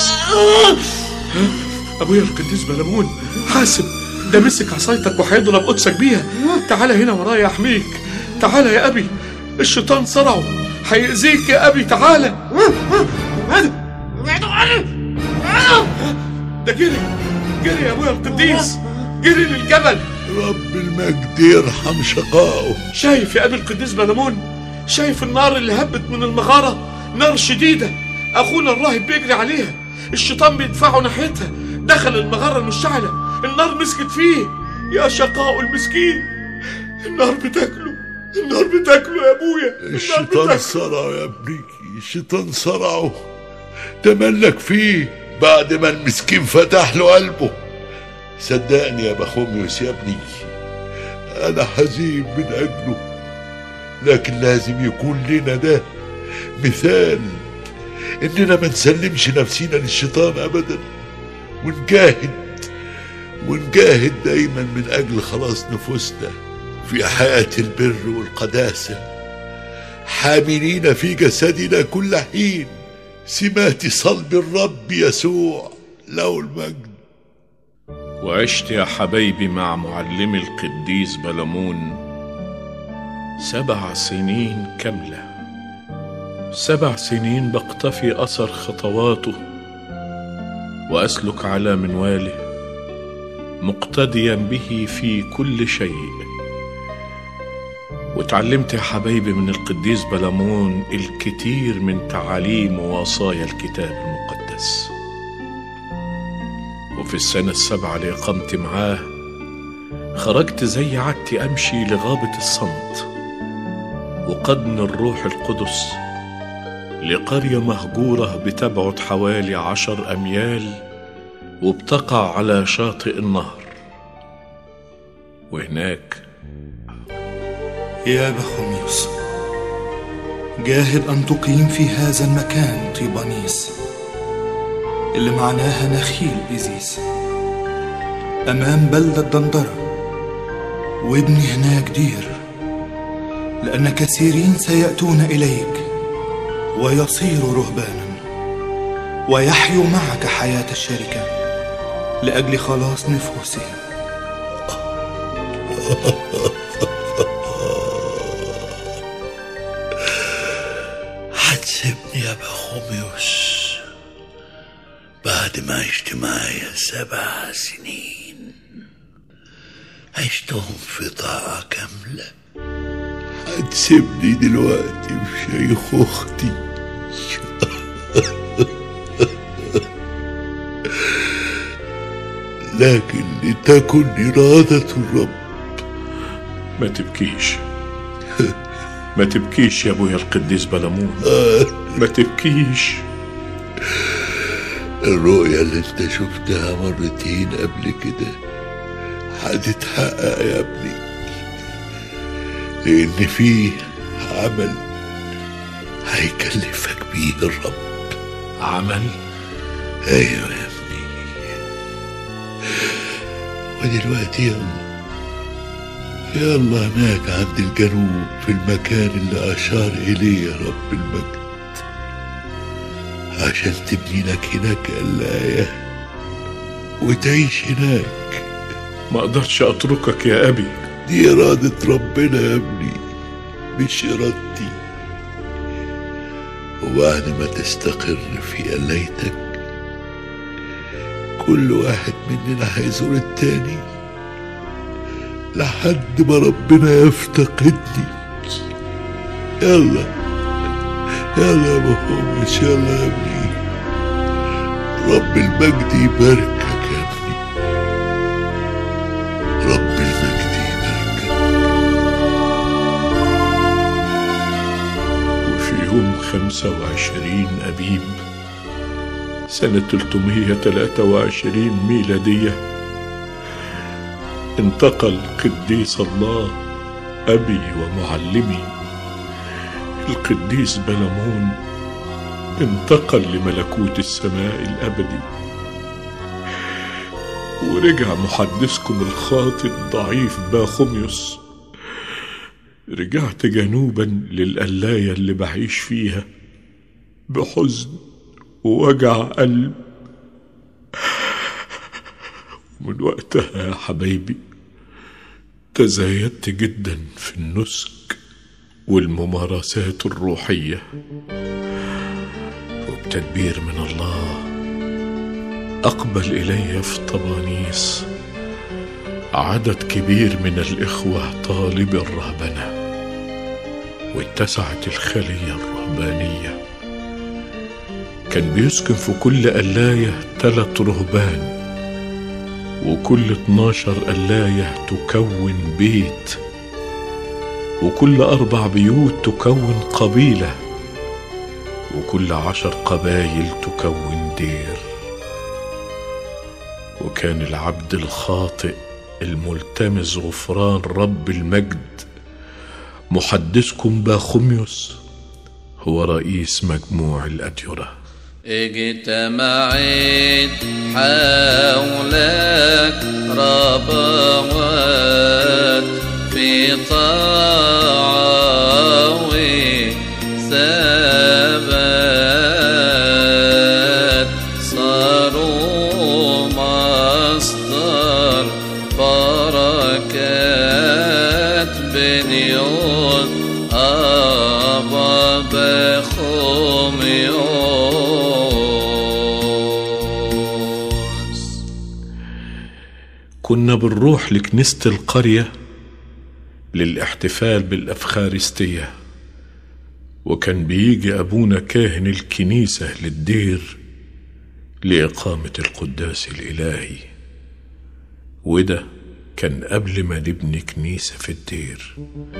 أبويا القديس بلمون حاسب ده مسك عصايتك وهيضرب قدسك بيها تعالى هنا ورايا يحميك تعالى يا أبي الشيطان صرعه هيأذيك يا أبي تعالى ابعدوا عني ابعدوا ده جري جري يا أبويا القديس جري للجبل رب المجد يرحم شقائه شايف يا أبي القديس بلمون شايف النار اللي هبت من المغارة نار شديدة أخونا الراهب بيجري عليها الشيطان بيدفعه ناحيتها دخل المغارة المشتعلة النار مسكت فيه يا شقاء المسكين النار بتاكله النار بتاكله يا أبويا النار الشيطان بتاكله صرعه يا ابني الشيطان صرعه تملك فيه بعد ما المسكين فتح له قلبه صدقني يا بخوميوس يا ابني انا حزين من اجله لكن لازم يكون لنا ده مثال اننا ما نسلمش نفسينا للشيطان ابدا ونجاهد ونجاهد دايما من اجل خلاص نفوسنا في حياه البر والقداسه حاملين في جسدنا كل حين سمات صلب الرب يسوع له المجد وعشت يا حبايبي مع معلمي القديس بلمون سبع سنين كاملة سبع سنين بقتفي أثر خطواته وأسلك على منواله مقتديا به في كل شيء وتعلمت يا حبايبي من القديس بلمون الكثير من تعاليم ووصايا الكتاب المقدس وفي السنة السابعة لإقامتي معاه خرجت زي عادتي أمشي لغابة الصمت وقدني الروح القدس لقرية مهجورة بتبعد حوالي عشر أميال وبتقع على شاطئ النهر وهناك يا بخوميوس جاهد أن تقيم في هذا المكان طيبانيس اللي معناها نخيل إزيس أمام بلدة دندرة وابني هناك دير لأن كثيرين سيأتون إليك ويصيروا رهبانا ويحيوا معك حياة الشركة لأجل خلاص نفوسهم هتسيبني يا بخوميوس بعد ما عشت معايا سبع سنين عشتهم في طاعة كاملة هتسيبني دلوقتي بشيخوختي لكن لتكن إرادة الرب ما تبكيش ما تبكيش يا ابويا القديس بلمون ما تبكيش الرؤية اللي انت شفتها مرتين قبل كده هتتحقق يا ابني لأن فيه عمل هيكلفك بيه الرب عمل ايوه يا ابني ودلوقتي يلا يلا هناك عند الجنوب في المكان اللي أشار إليه رب المجد عشان تبني لك هناك قلاية وتعيش هناك ما اقدرش اتركك يا ابي دي إرادة ربنا يا ابني مش إرادتي وبعد ما تستقر في قلايتك كل واحد مننا هيزور التاني لحد ما ربنا يفتقدني يلا يلا يا مفهومش يلا يا ابني رب المجد يباركك يا ابني رب المجد وفي يوم خمسة وعشرين أبيب سنة 323 ميلادية انتقل قديس الله أبي ومعلمي القديس بلمون انتقل لملكوت السماء الأبدي ورجع محدثكم الخاطئ الضعيف باخوميوس رجعت جنوبا للقلاية اللي بعيش فيها بحزن ووجع قلب ومن وقتها يا حبايبي تزايدت جدا في النسك والممارسات الروحية وبتدبير من الله أقبل إلي في طبانيس عدد كبير من الإخوة طالب الرهبنة واتسعت الخلية الرهبانية كان بيسكن في كل قلاية تلت رهبان وكل 12 قلاية تكون بيت وكل أربع بيوت تكون قبيلة وكل عشر قبايل تكون دير وكان العبد الخاطئ الملتمس غفران رب المجد محدثكم باخوميوس هو رئيس مجموع الأديرة اجتمعت حولك ربوات في طاعة وثبات صاروا مصدر بركات بنيوت أبا بخوميوس كنا بنروح لكنيسة القرية للاحتفال بالأفخارستية وكان بيجي أبونا كاهن الكنيسة للدير لإقامة القداس الإلهي وده كان قبل ما نبني كنيسة في الدير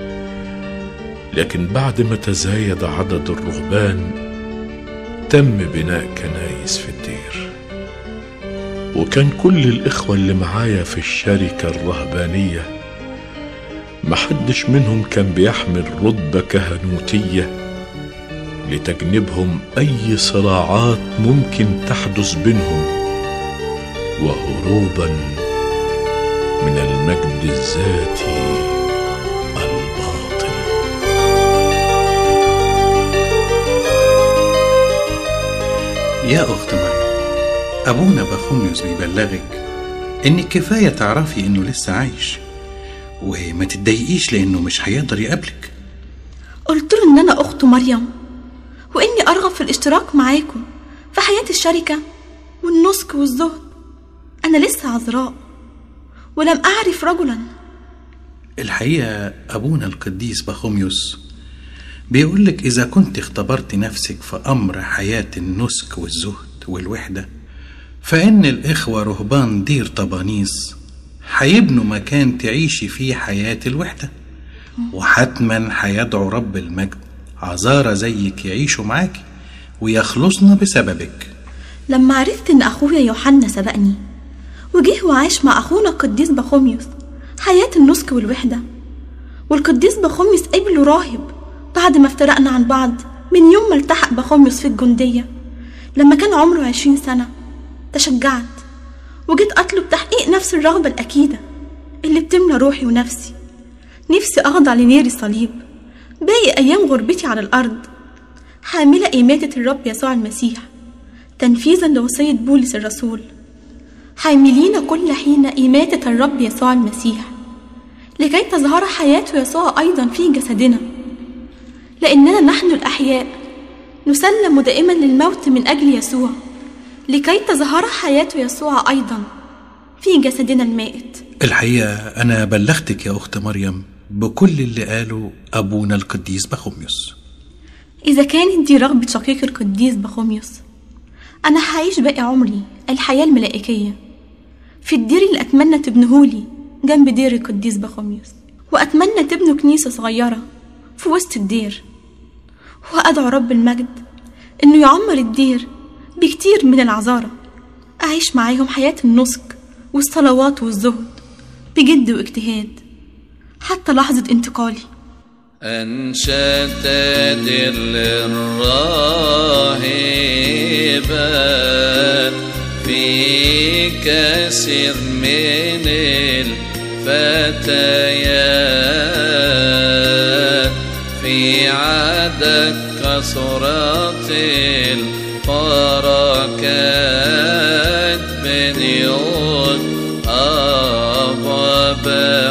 لكن بعد ما تزايد عدد الرهبان تم بناء كنايس في الدير وكان كل الإخوة اللي معايا في الشركة الرهبانية محدش منهم كان بيحمل رتبة كهنوتية لتجنبهم أي صراعات ممكن تحدث بينهم وهروبا من المجد الذاتي الباطل يا أخت مريم أبونا بخوميوس بيبلغك إنك كفاية تعرفي إنه لسه عايش وما تتضايقيش لأنه مش هيقدر يقابلك قلت له إن أنا أخته مريم وإني أرغب في الاشتراك معاكم في حياة الشركة والنسك والزهد أنا لسه عذراء ولم أعرف رجلا الحقيقة أبونا القديس بخوميوس بيقولك إذا كنت اختبرت نفسك في أمر حياة النسك والزهد والوحدة فإن الإخوة رهبان دير طبانيس هيبنوا مكان تعيشي فيه حياة الوحدة وحتما هيدعو رب المجد عذارى زيك يعيشوا معاكي ويخلصنا بسببك لما عرفت إن أخويا يوحنا سبقني وجه وعاش مع أخونا القديس بخوميوس حياة النسك والوحدة والقديس بخوميوس قبله راهب بعد ما افترقنا عن بعض من يوم ما التحق بخوميوس في الجندية لما كان عمره عشرين سنة تشجعت وجيت أطلب تحقيق نفس الرغبة الأكيدة اللي بتملى روحي ونفسي نفسي أخضع لنير الصليب باقي أيام غربتي على الأرض حاملة إماتة الرب يسوع المسيح تنفيذا لوصية بولس الرسول حاملين كل حين إماتة الرب يسوع المسيح لكي تظهر حياة يسوع أيضا في جسدنا لأننا نحن الأحياء نسلم دائما للموت من أجل يسوع لكي تظهر حياة يسوع أيضا في جسدنا المائت الحقيقة أنا بلغتك يا أخت مريم بكل اللي قاله أبونا القديس بخوميوس إذا كانت دي رغبة شقيق القديس بخوميوس أنا هعيش باقي عمري الحياة الملائكية في الدير اللي أتمنى تبنهولي جنب دير القديس بخوميوس وأتمنى تبنوا كنيسة صغيرة في وسط الدير وأدعو رب المجد إنه يعمر الدير بكتير من العذارى أعيش معاهم حياة النسك والصلوات والزهد بجد واجتهاد حتى لحظة انتقالي أنشأت دير للراهبة في كثير من الفتيات في عدد كثرة البركات بنيوت أبا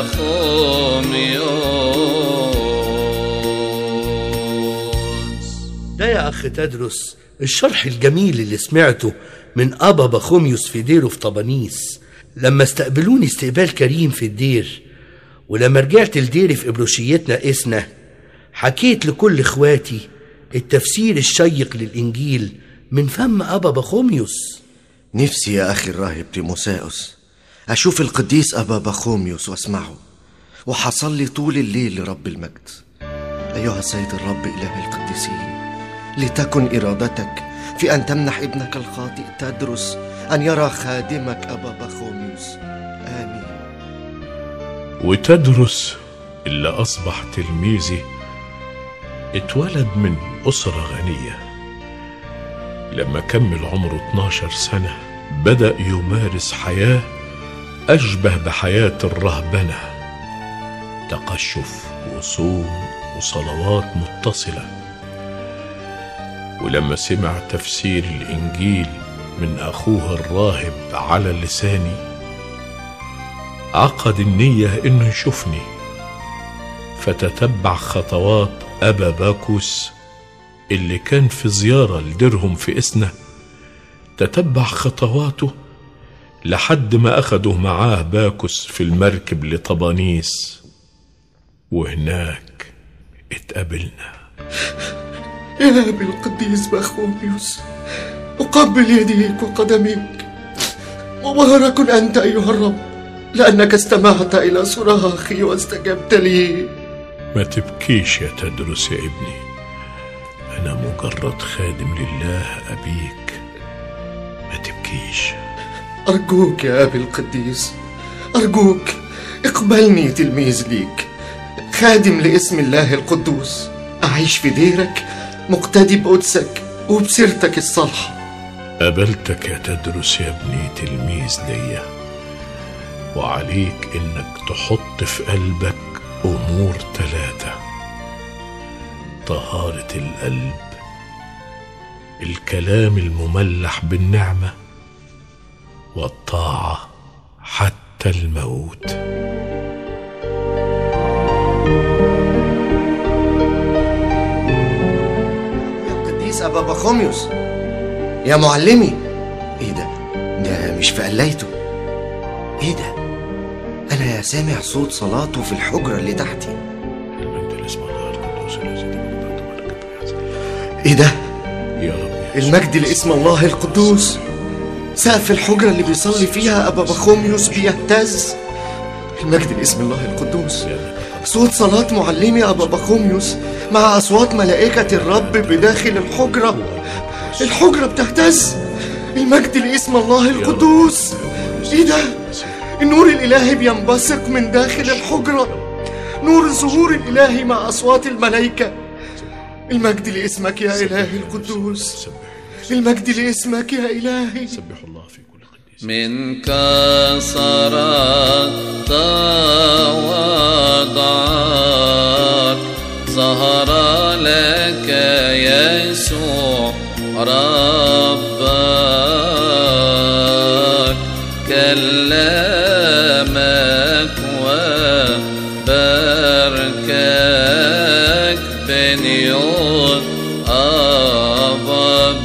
بخوميوس ده يا أخ تدرس الشرح الجميل اللي سمعته من أبا بخوميوس في ديره في طبانيس لما استقبلوني استقبال كريم في الدير ولما رجعت لديري في إبروشيتنا إسنا حكيت لكل إخواتي التفسير الشيق للإنجيل من فم أبا بخوميوس نفسي يا أخي الراهب تيموساوس أشوف القديس أبا بخوميوس وأسمعه وحصلي طول الليل لرب المجد أيها السيد الرب إله القديسين لتكن إرادتك في أن تمنح ابنك الخاطئ تدرس أن يرى خادمك أبا بخوميوس آمين وتدرس اللي أصبح تلميذي اتولد من أسرة غنية لما كمل عمره 12 سنة بدأ يمارس حياة أشبه بحياة الرهبنة تقشف وصوم وصلوات متصلة ولما سمع تفسير الإنجيل من أخوه الراهب على لساني عقد النية إنه يشوفني فتتبع خطوات أبا باكوس اللي كان في زيارة لديرهم في إسنا تتبع خطواته لحد ما أخده معاه باكوس في المركب لطبانيس وهناك اتقابلنا يا أبي القديس بخوميوس أقبل يديك وقدميك مبارك أنت أيها الرب لأنك استمعت إلى صراخي واستجبت لي ما تبكيش يا تدرس يا ابني أنا مجرد خادم لله أبيك ما تبكيش أرجوك يا أبي القديس أرجوك اقبلني تلميذ ليك خادم لاسم الله القدوس أعيش في ديرك مقتدي بقدسك وبسيرتك الصالحة قابلتك يا تدرس يا ابني تلميذ ليا وعليك انك تحط في قلبك امور ثلاثه طهاره القلب الكلام المملح بالنعمه والطاعه حتى الموت القديس أبا بخوميوس يا معلمي ايه ده ده مش في قلايته ايه ده انا سامع صوت صلاته في الحجرة اللي تحتي ايه ده يا رب المجد لاسم الله القدوس سقف الحجرة اللي بيصلي فيها أبا بخوميوس بيهتز المجد لاسم الله القدوس صوت صلاة معلمي أبا بخوميوس مع أصوات ملائكة الرب بداخل الحجرة الحجرة بتهتز المجد لاسم الله القدوس ايه ده النور الإلهي بينبثق من داخل الحجرة نور الظهور الإلهي مع أصوات الملائكة المجد لاسمك يا إلهي القدوس المجد لاسمك يا إلهي من كسرت وضعك ظهر لك يسوع ربك كلمك وبركك بنيوت أبا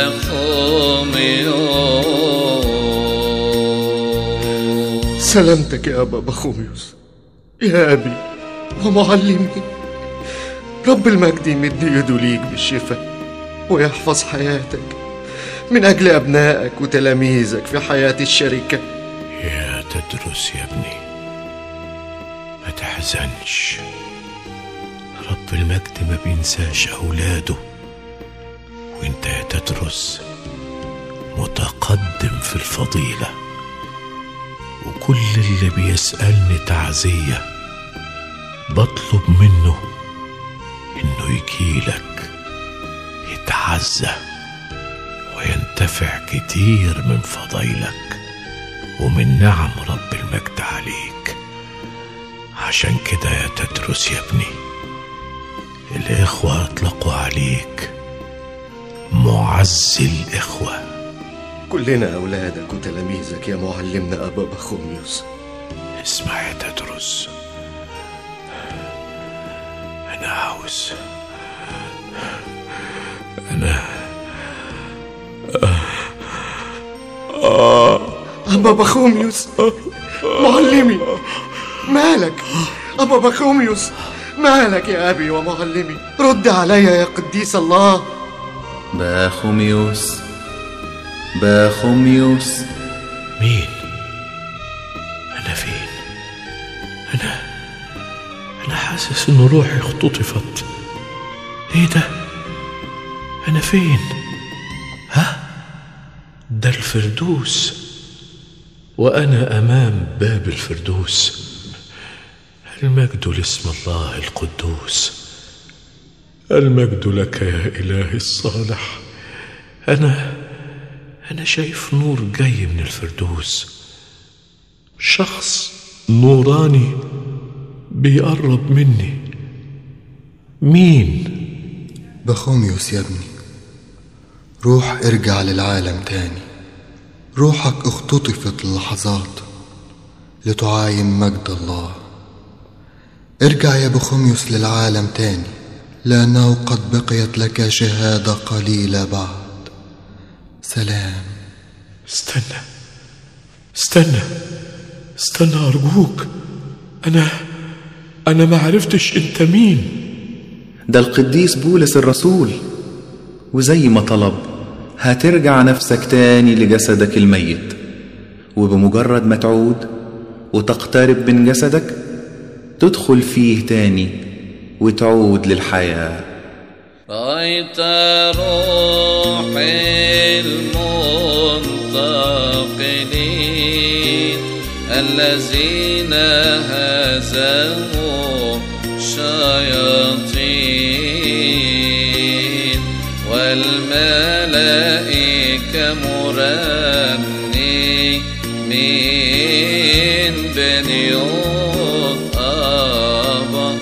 بخوميو سلامتك يا أبا بخوميوس يا أبي ومعلمي رب المجد يمد يده ليك بالشفاء ويحفظ حياتك من أجل أبنائك وتلاميذك في حياة الشركة يا تدرس يا ابني ما تحزنش رب المجد ما بينساش أولاده وانت يا تدرس متقدم في الفضيلة وكل اللي بيسألني تعزية بطلب منه انه يجيلك يتعزى وينتفع كتير من فضيلك ومن نعم رب المجد عليك عشان كده يا تدرس يا ابني الإخوة أطلقوا عليك معز الإخوة كلنا أولادك وتلاميذك يا معلمنا أبا بخوميوس اسمع يا تدرس أنا عاوز أنا أبا بخوميوس معلمي مالك أبا بخوميوس مالك يا أبي ومعلمي رد علي يا قديس الله باخوميوس باخوميوس مين أنا فين أنا أنا حاسس إن روحي اختطفت إيه ده أنا فين ها ده الفردوس وأنا أمام باب الفردوس المجد لاسم الله القدوس المجد لك يا إلهي الصالح أنا أنا شايف نور جاي من الفردوس شخص نوراني بيقرب مني مين بخوميوس يا ابني روح ارجع للعالم تاني روحك اختطفت للحظات لتعاين مجد الله ارجع يا بخوميوس للعالم تاني لأنه قد بقيت لك شهادة قليلة بعد سلام استنى استنى استنى أرجوك أنا أنا ما عرفتش أنت مين ده القديس بولس الرسول وزي ما طلب هترجع نفسك تاني لجسدك الميت وبمجرد ما تعود وتقترب من جسدك تدخل فيه تاني وتعود للحياه رأيت روح المنتقلين الذين هزموا الشياطين والملائكة مرني من بنيوت أبا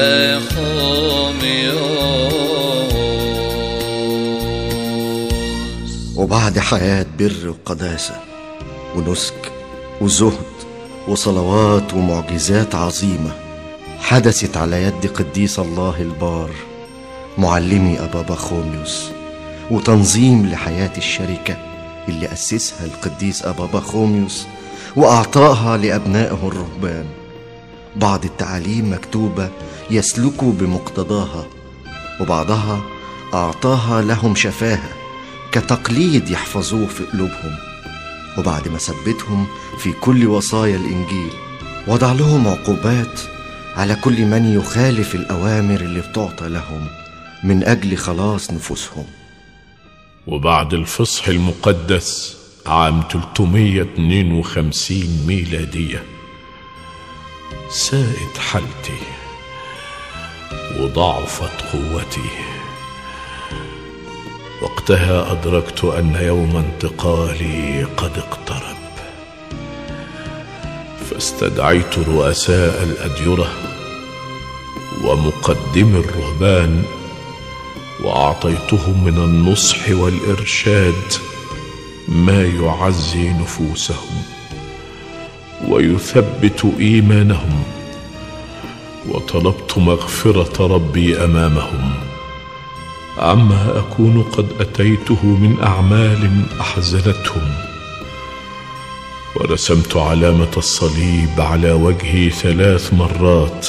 بخوميوس وبعد حياة بر وقداسة ونسك وزهد وصلوات ومعجزات عظيمة حدثت على يد قديس الله البار معلمي أبا بخوميوس وتنظيم لحياة الشركة اللي أسسها القديس أبا بخوميوس وأعطاها لأبنائه الرهبان بعض التعاليم مكتوبة يسلكوا بمقتضاها وبعضها أعطاها لهم شفاهة كتقليد يحفظوه في قلوبهم وبعد ما ثبتهم في كل وصايا الإنجيل وضع لهم عقوبات على كل من يخالف الأوامر اللي بتعطى لهم من أجل خلاص نفوسهم وبعد الفصح المقدس عام 352 ميلادية ساءت حالتي وضعفت قوتي وقتها أدركت أن يوم انتقالي قد اقترب فاستدعيت رؤساء الأديرة ومقدمي الرهبان وأعطيتهم من النصح والإرشاد ما يعزي نفوسهم ويثبت إيمانهم وطلبت مغفرة ربي أمامهم عما أكون قد أتيته من أعمال أحزنتهم ورسمت علامة الصليب على وجهي ثلاث مرات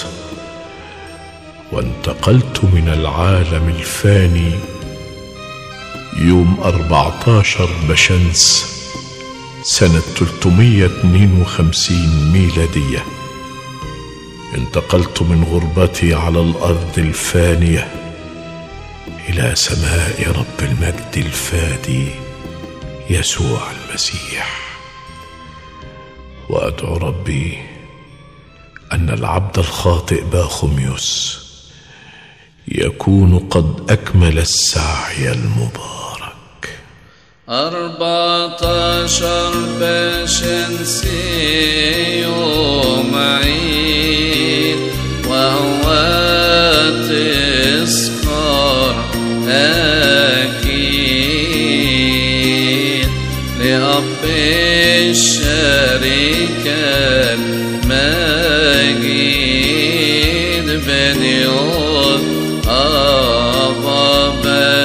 وانتقلت من العالم الفاني يوم 14 بشمس سنة 352 ميلادية انتقلت من غربتي على الأرض الفانية إلى سماء رب المجد الفادي يسوع المسيح وأدعو ربي أن العبد الخاطئ باخميوس يكون قد أكمل السعي المبارك أربعتاشر بشمس يوم عيد وهو تذكار أكيد لأب الشركة المجيد بنيوت أبا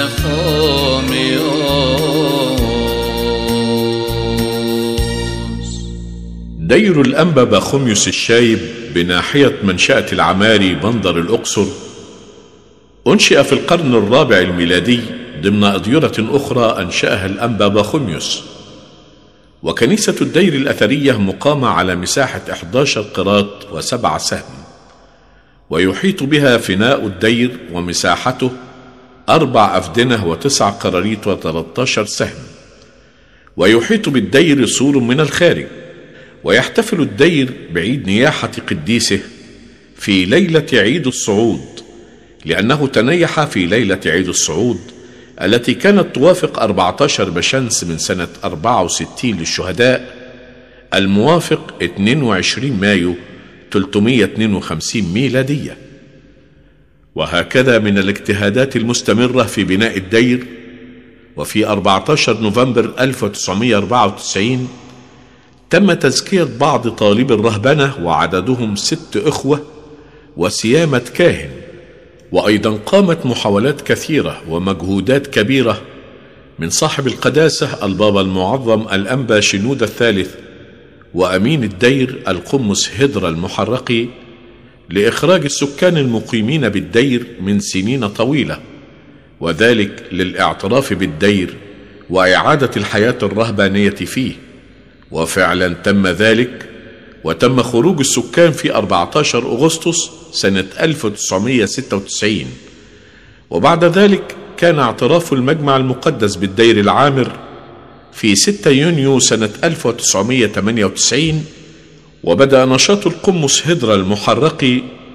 بخوميوس دير الأنبا باخوميوس الشايب بناحية منشأة العماري بندر الأقصر أنشئ في القرن الرابع الميلادي ضمن أديرة أخرى أنشأها الأنبا باخوميوس وكنيسة الدير الأثرية مقامة على مساحة 11 قراط وسبع سهم ويحيط بها فناء الدير ومساحته أربع أفدنة وتسع قراريط وثلاثة سهم ويحيط بالدير سور من الخارج ويحتفل الدير بعيد نياحة قديسه في ليلة عيد الصعود لأنه تنيح في ليلة عيد الصعود التي كانت توافق 14 بشمس من سنة 64 للشهداء الموافق 22 مايو 352 ميلادية وهكذا من الاجتهادات المستمرة في بناء الدير وفي 14 نوفمبر 1994 تم تزكية بعض طالب الرهبنة وعددهم ست إخوة وسيامة كاهن وأيضا قامت محاولات كثيرة ومجهودات كبيرة من صاحب القداسة البابا المعظم الأنبا شنود الثالث وأمين الدير القمص هدرة المحرقي لإخراج السكان المقيمين بالدير من سنين طويلة وذلك للاعتراف بالدير وإعادة الحياة الرهبانية فيه وفعلا تم ذلك وتم خروج السكان في 14 أغسطس سنة 1996 وبعد ذلك كان اعتراف المجمع المقدس بالدير العامر في 6 يونيو سنة 1998 وبدأ نشاط القمص هدرة المحرقي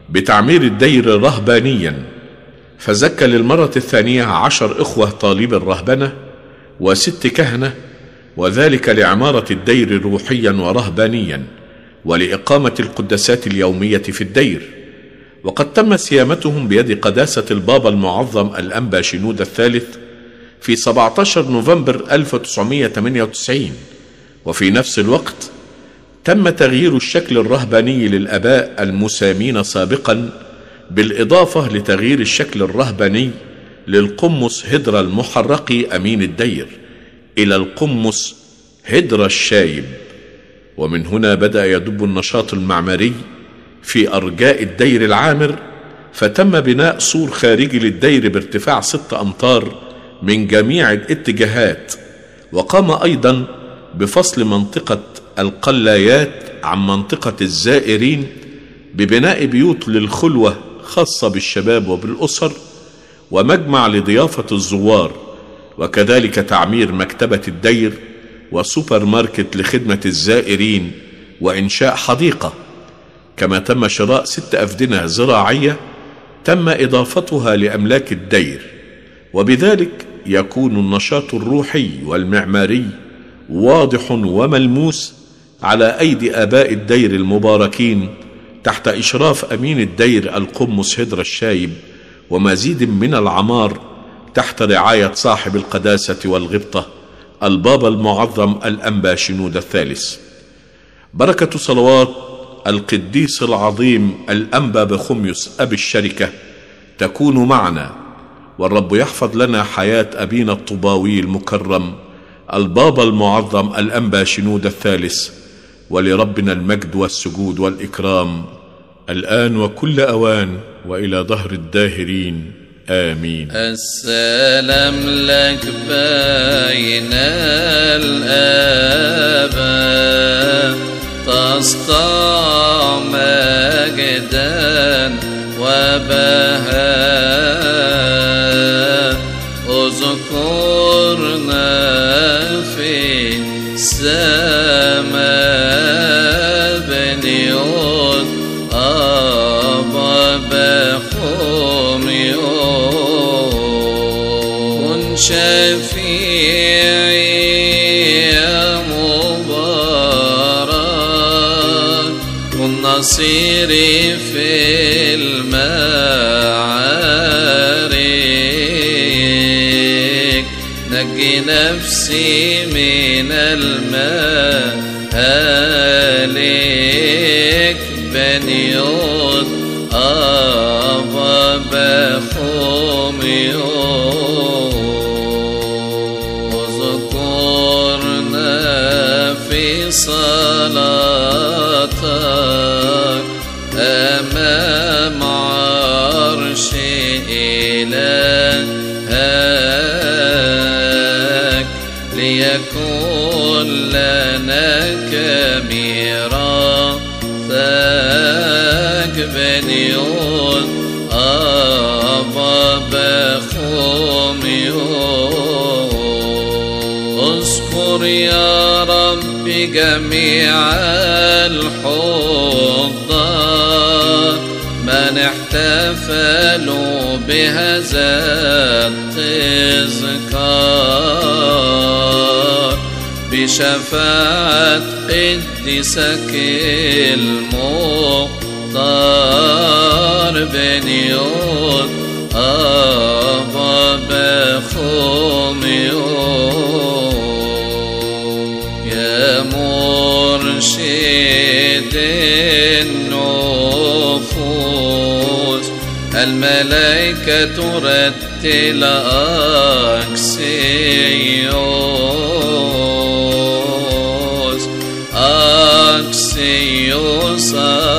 بتعمير الدير رهبانيا فزكى للمرة الثانية عشر إخوة طالب الرهبنة وست كهنة وذلك لعمارة الدير روحيا ورهبانيا ولإقامة القداسات اليومية في الدير وقد تم صيامتهم بيد قداسة البابا المعظم الأنبا شنود الثالث في 17 نوفمبر 1998 وفي نفس الوقت تم تغيير الشكل الرهباني للآباء المسامين سابقا بالإضافة لتغيير الشكل الرهباني للقمص هدرة المحرقي أمين الدير إلى القمص هدرة الشايب ومن هنا بدأ يدب النشاط المعماري في أرجاء الدير العامر فتم بناء سور خارجي للدير بارتفاع ست أمتار من جميع الاتجاهات وقام أيضا بفصل منطقة القلايات عن منطقة الزائرين ببناء بيوت للخلوة خاصة بالشباب وبالأسر ومجمع لضيافة الزوار وكذلك تعمير مكتبة الدير وسوبر ماركت لخدمة الزائرين وإنشاء حديقة كما تم شراء ست أفدنة زراعية تم إضافتها لأملاك الدير وبذلك يكون النشاط الروحي والمعماري واضح وملموس على أيدي آباء الدير المباركين تحت إشراف أمين الدير القمص هدر الشايب ومزيد من العمار تحت رعاية صاحب القداسة والغبطة البابا المعظم الأنبا شنود الثالث بركة صلوات القديس العظيم الأنبا بخميس أبي الشركة تكون معنا والرب يحفظ لنا حياة أبينا الطباوي المكرم البابا المعظم الأنبا شنود الثالث ولربنا المجد والسجود والإكرام الآن وكل أوان وإلى ظهر الداهرين آمين السلام لك بين الآباء تسطع مجدا وبهاء اذكرنا في السماء بنيوت أبا بخوميون شفيعي يا مبارك كن نصيري في المعارك نجي نفسي من الماء هالك بنيوت أبا بخوميون واذكرنا في صلاتك أمام عرش إلهك ليكون لنا كميرا ثاك بنيون أبا بخوميون اذكر يا رب جميع الحضار من احتفلوا بهذا التذكار بشفاعة قدسك المختار بنيوت أبا بخوميون يا مرشد النفوس الملائكة ترتل أكسيوس أكسيوس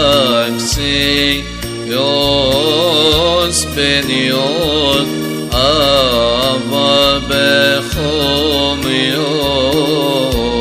أكسيوس بنيوت أبا بخوميوس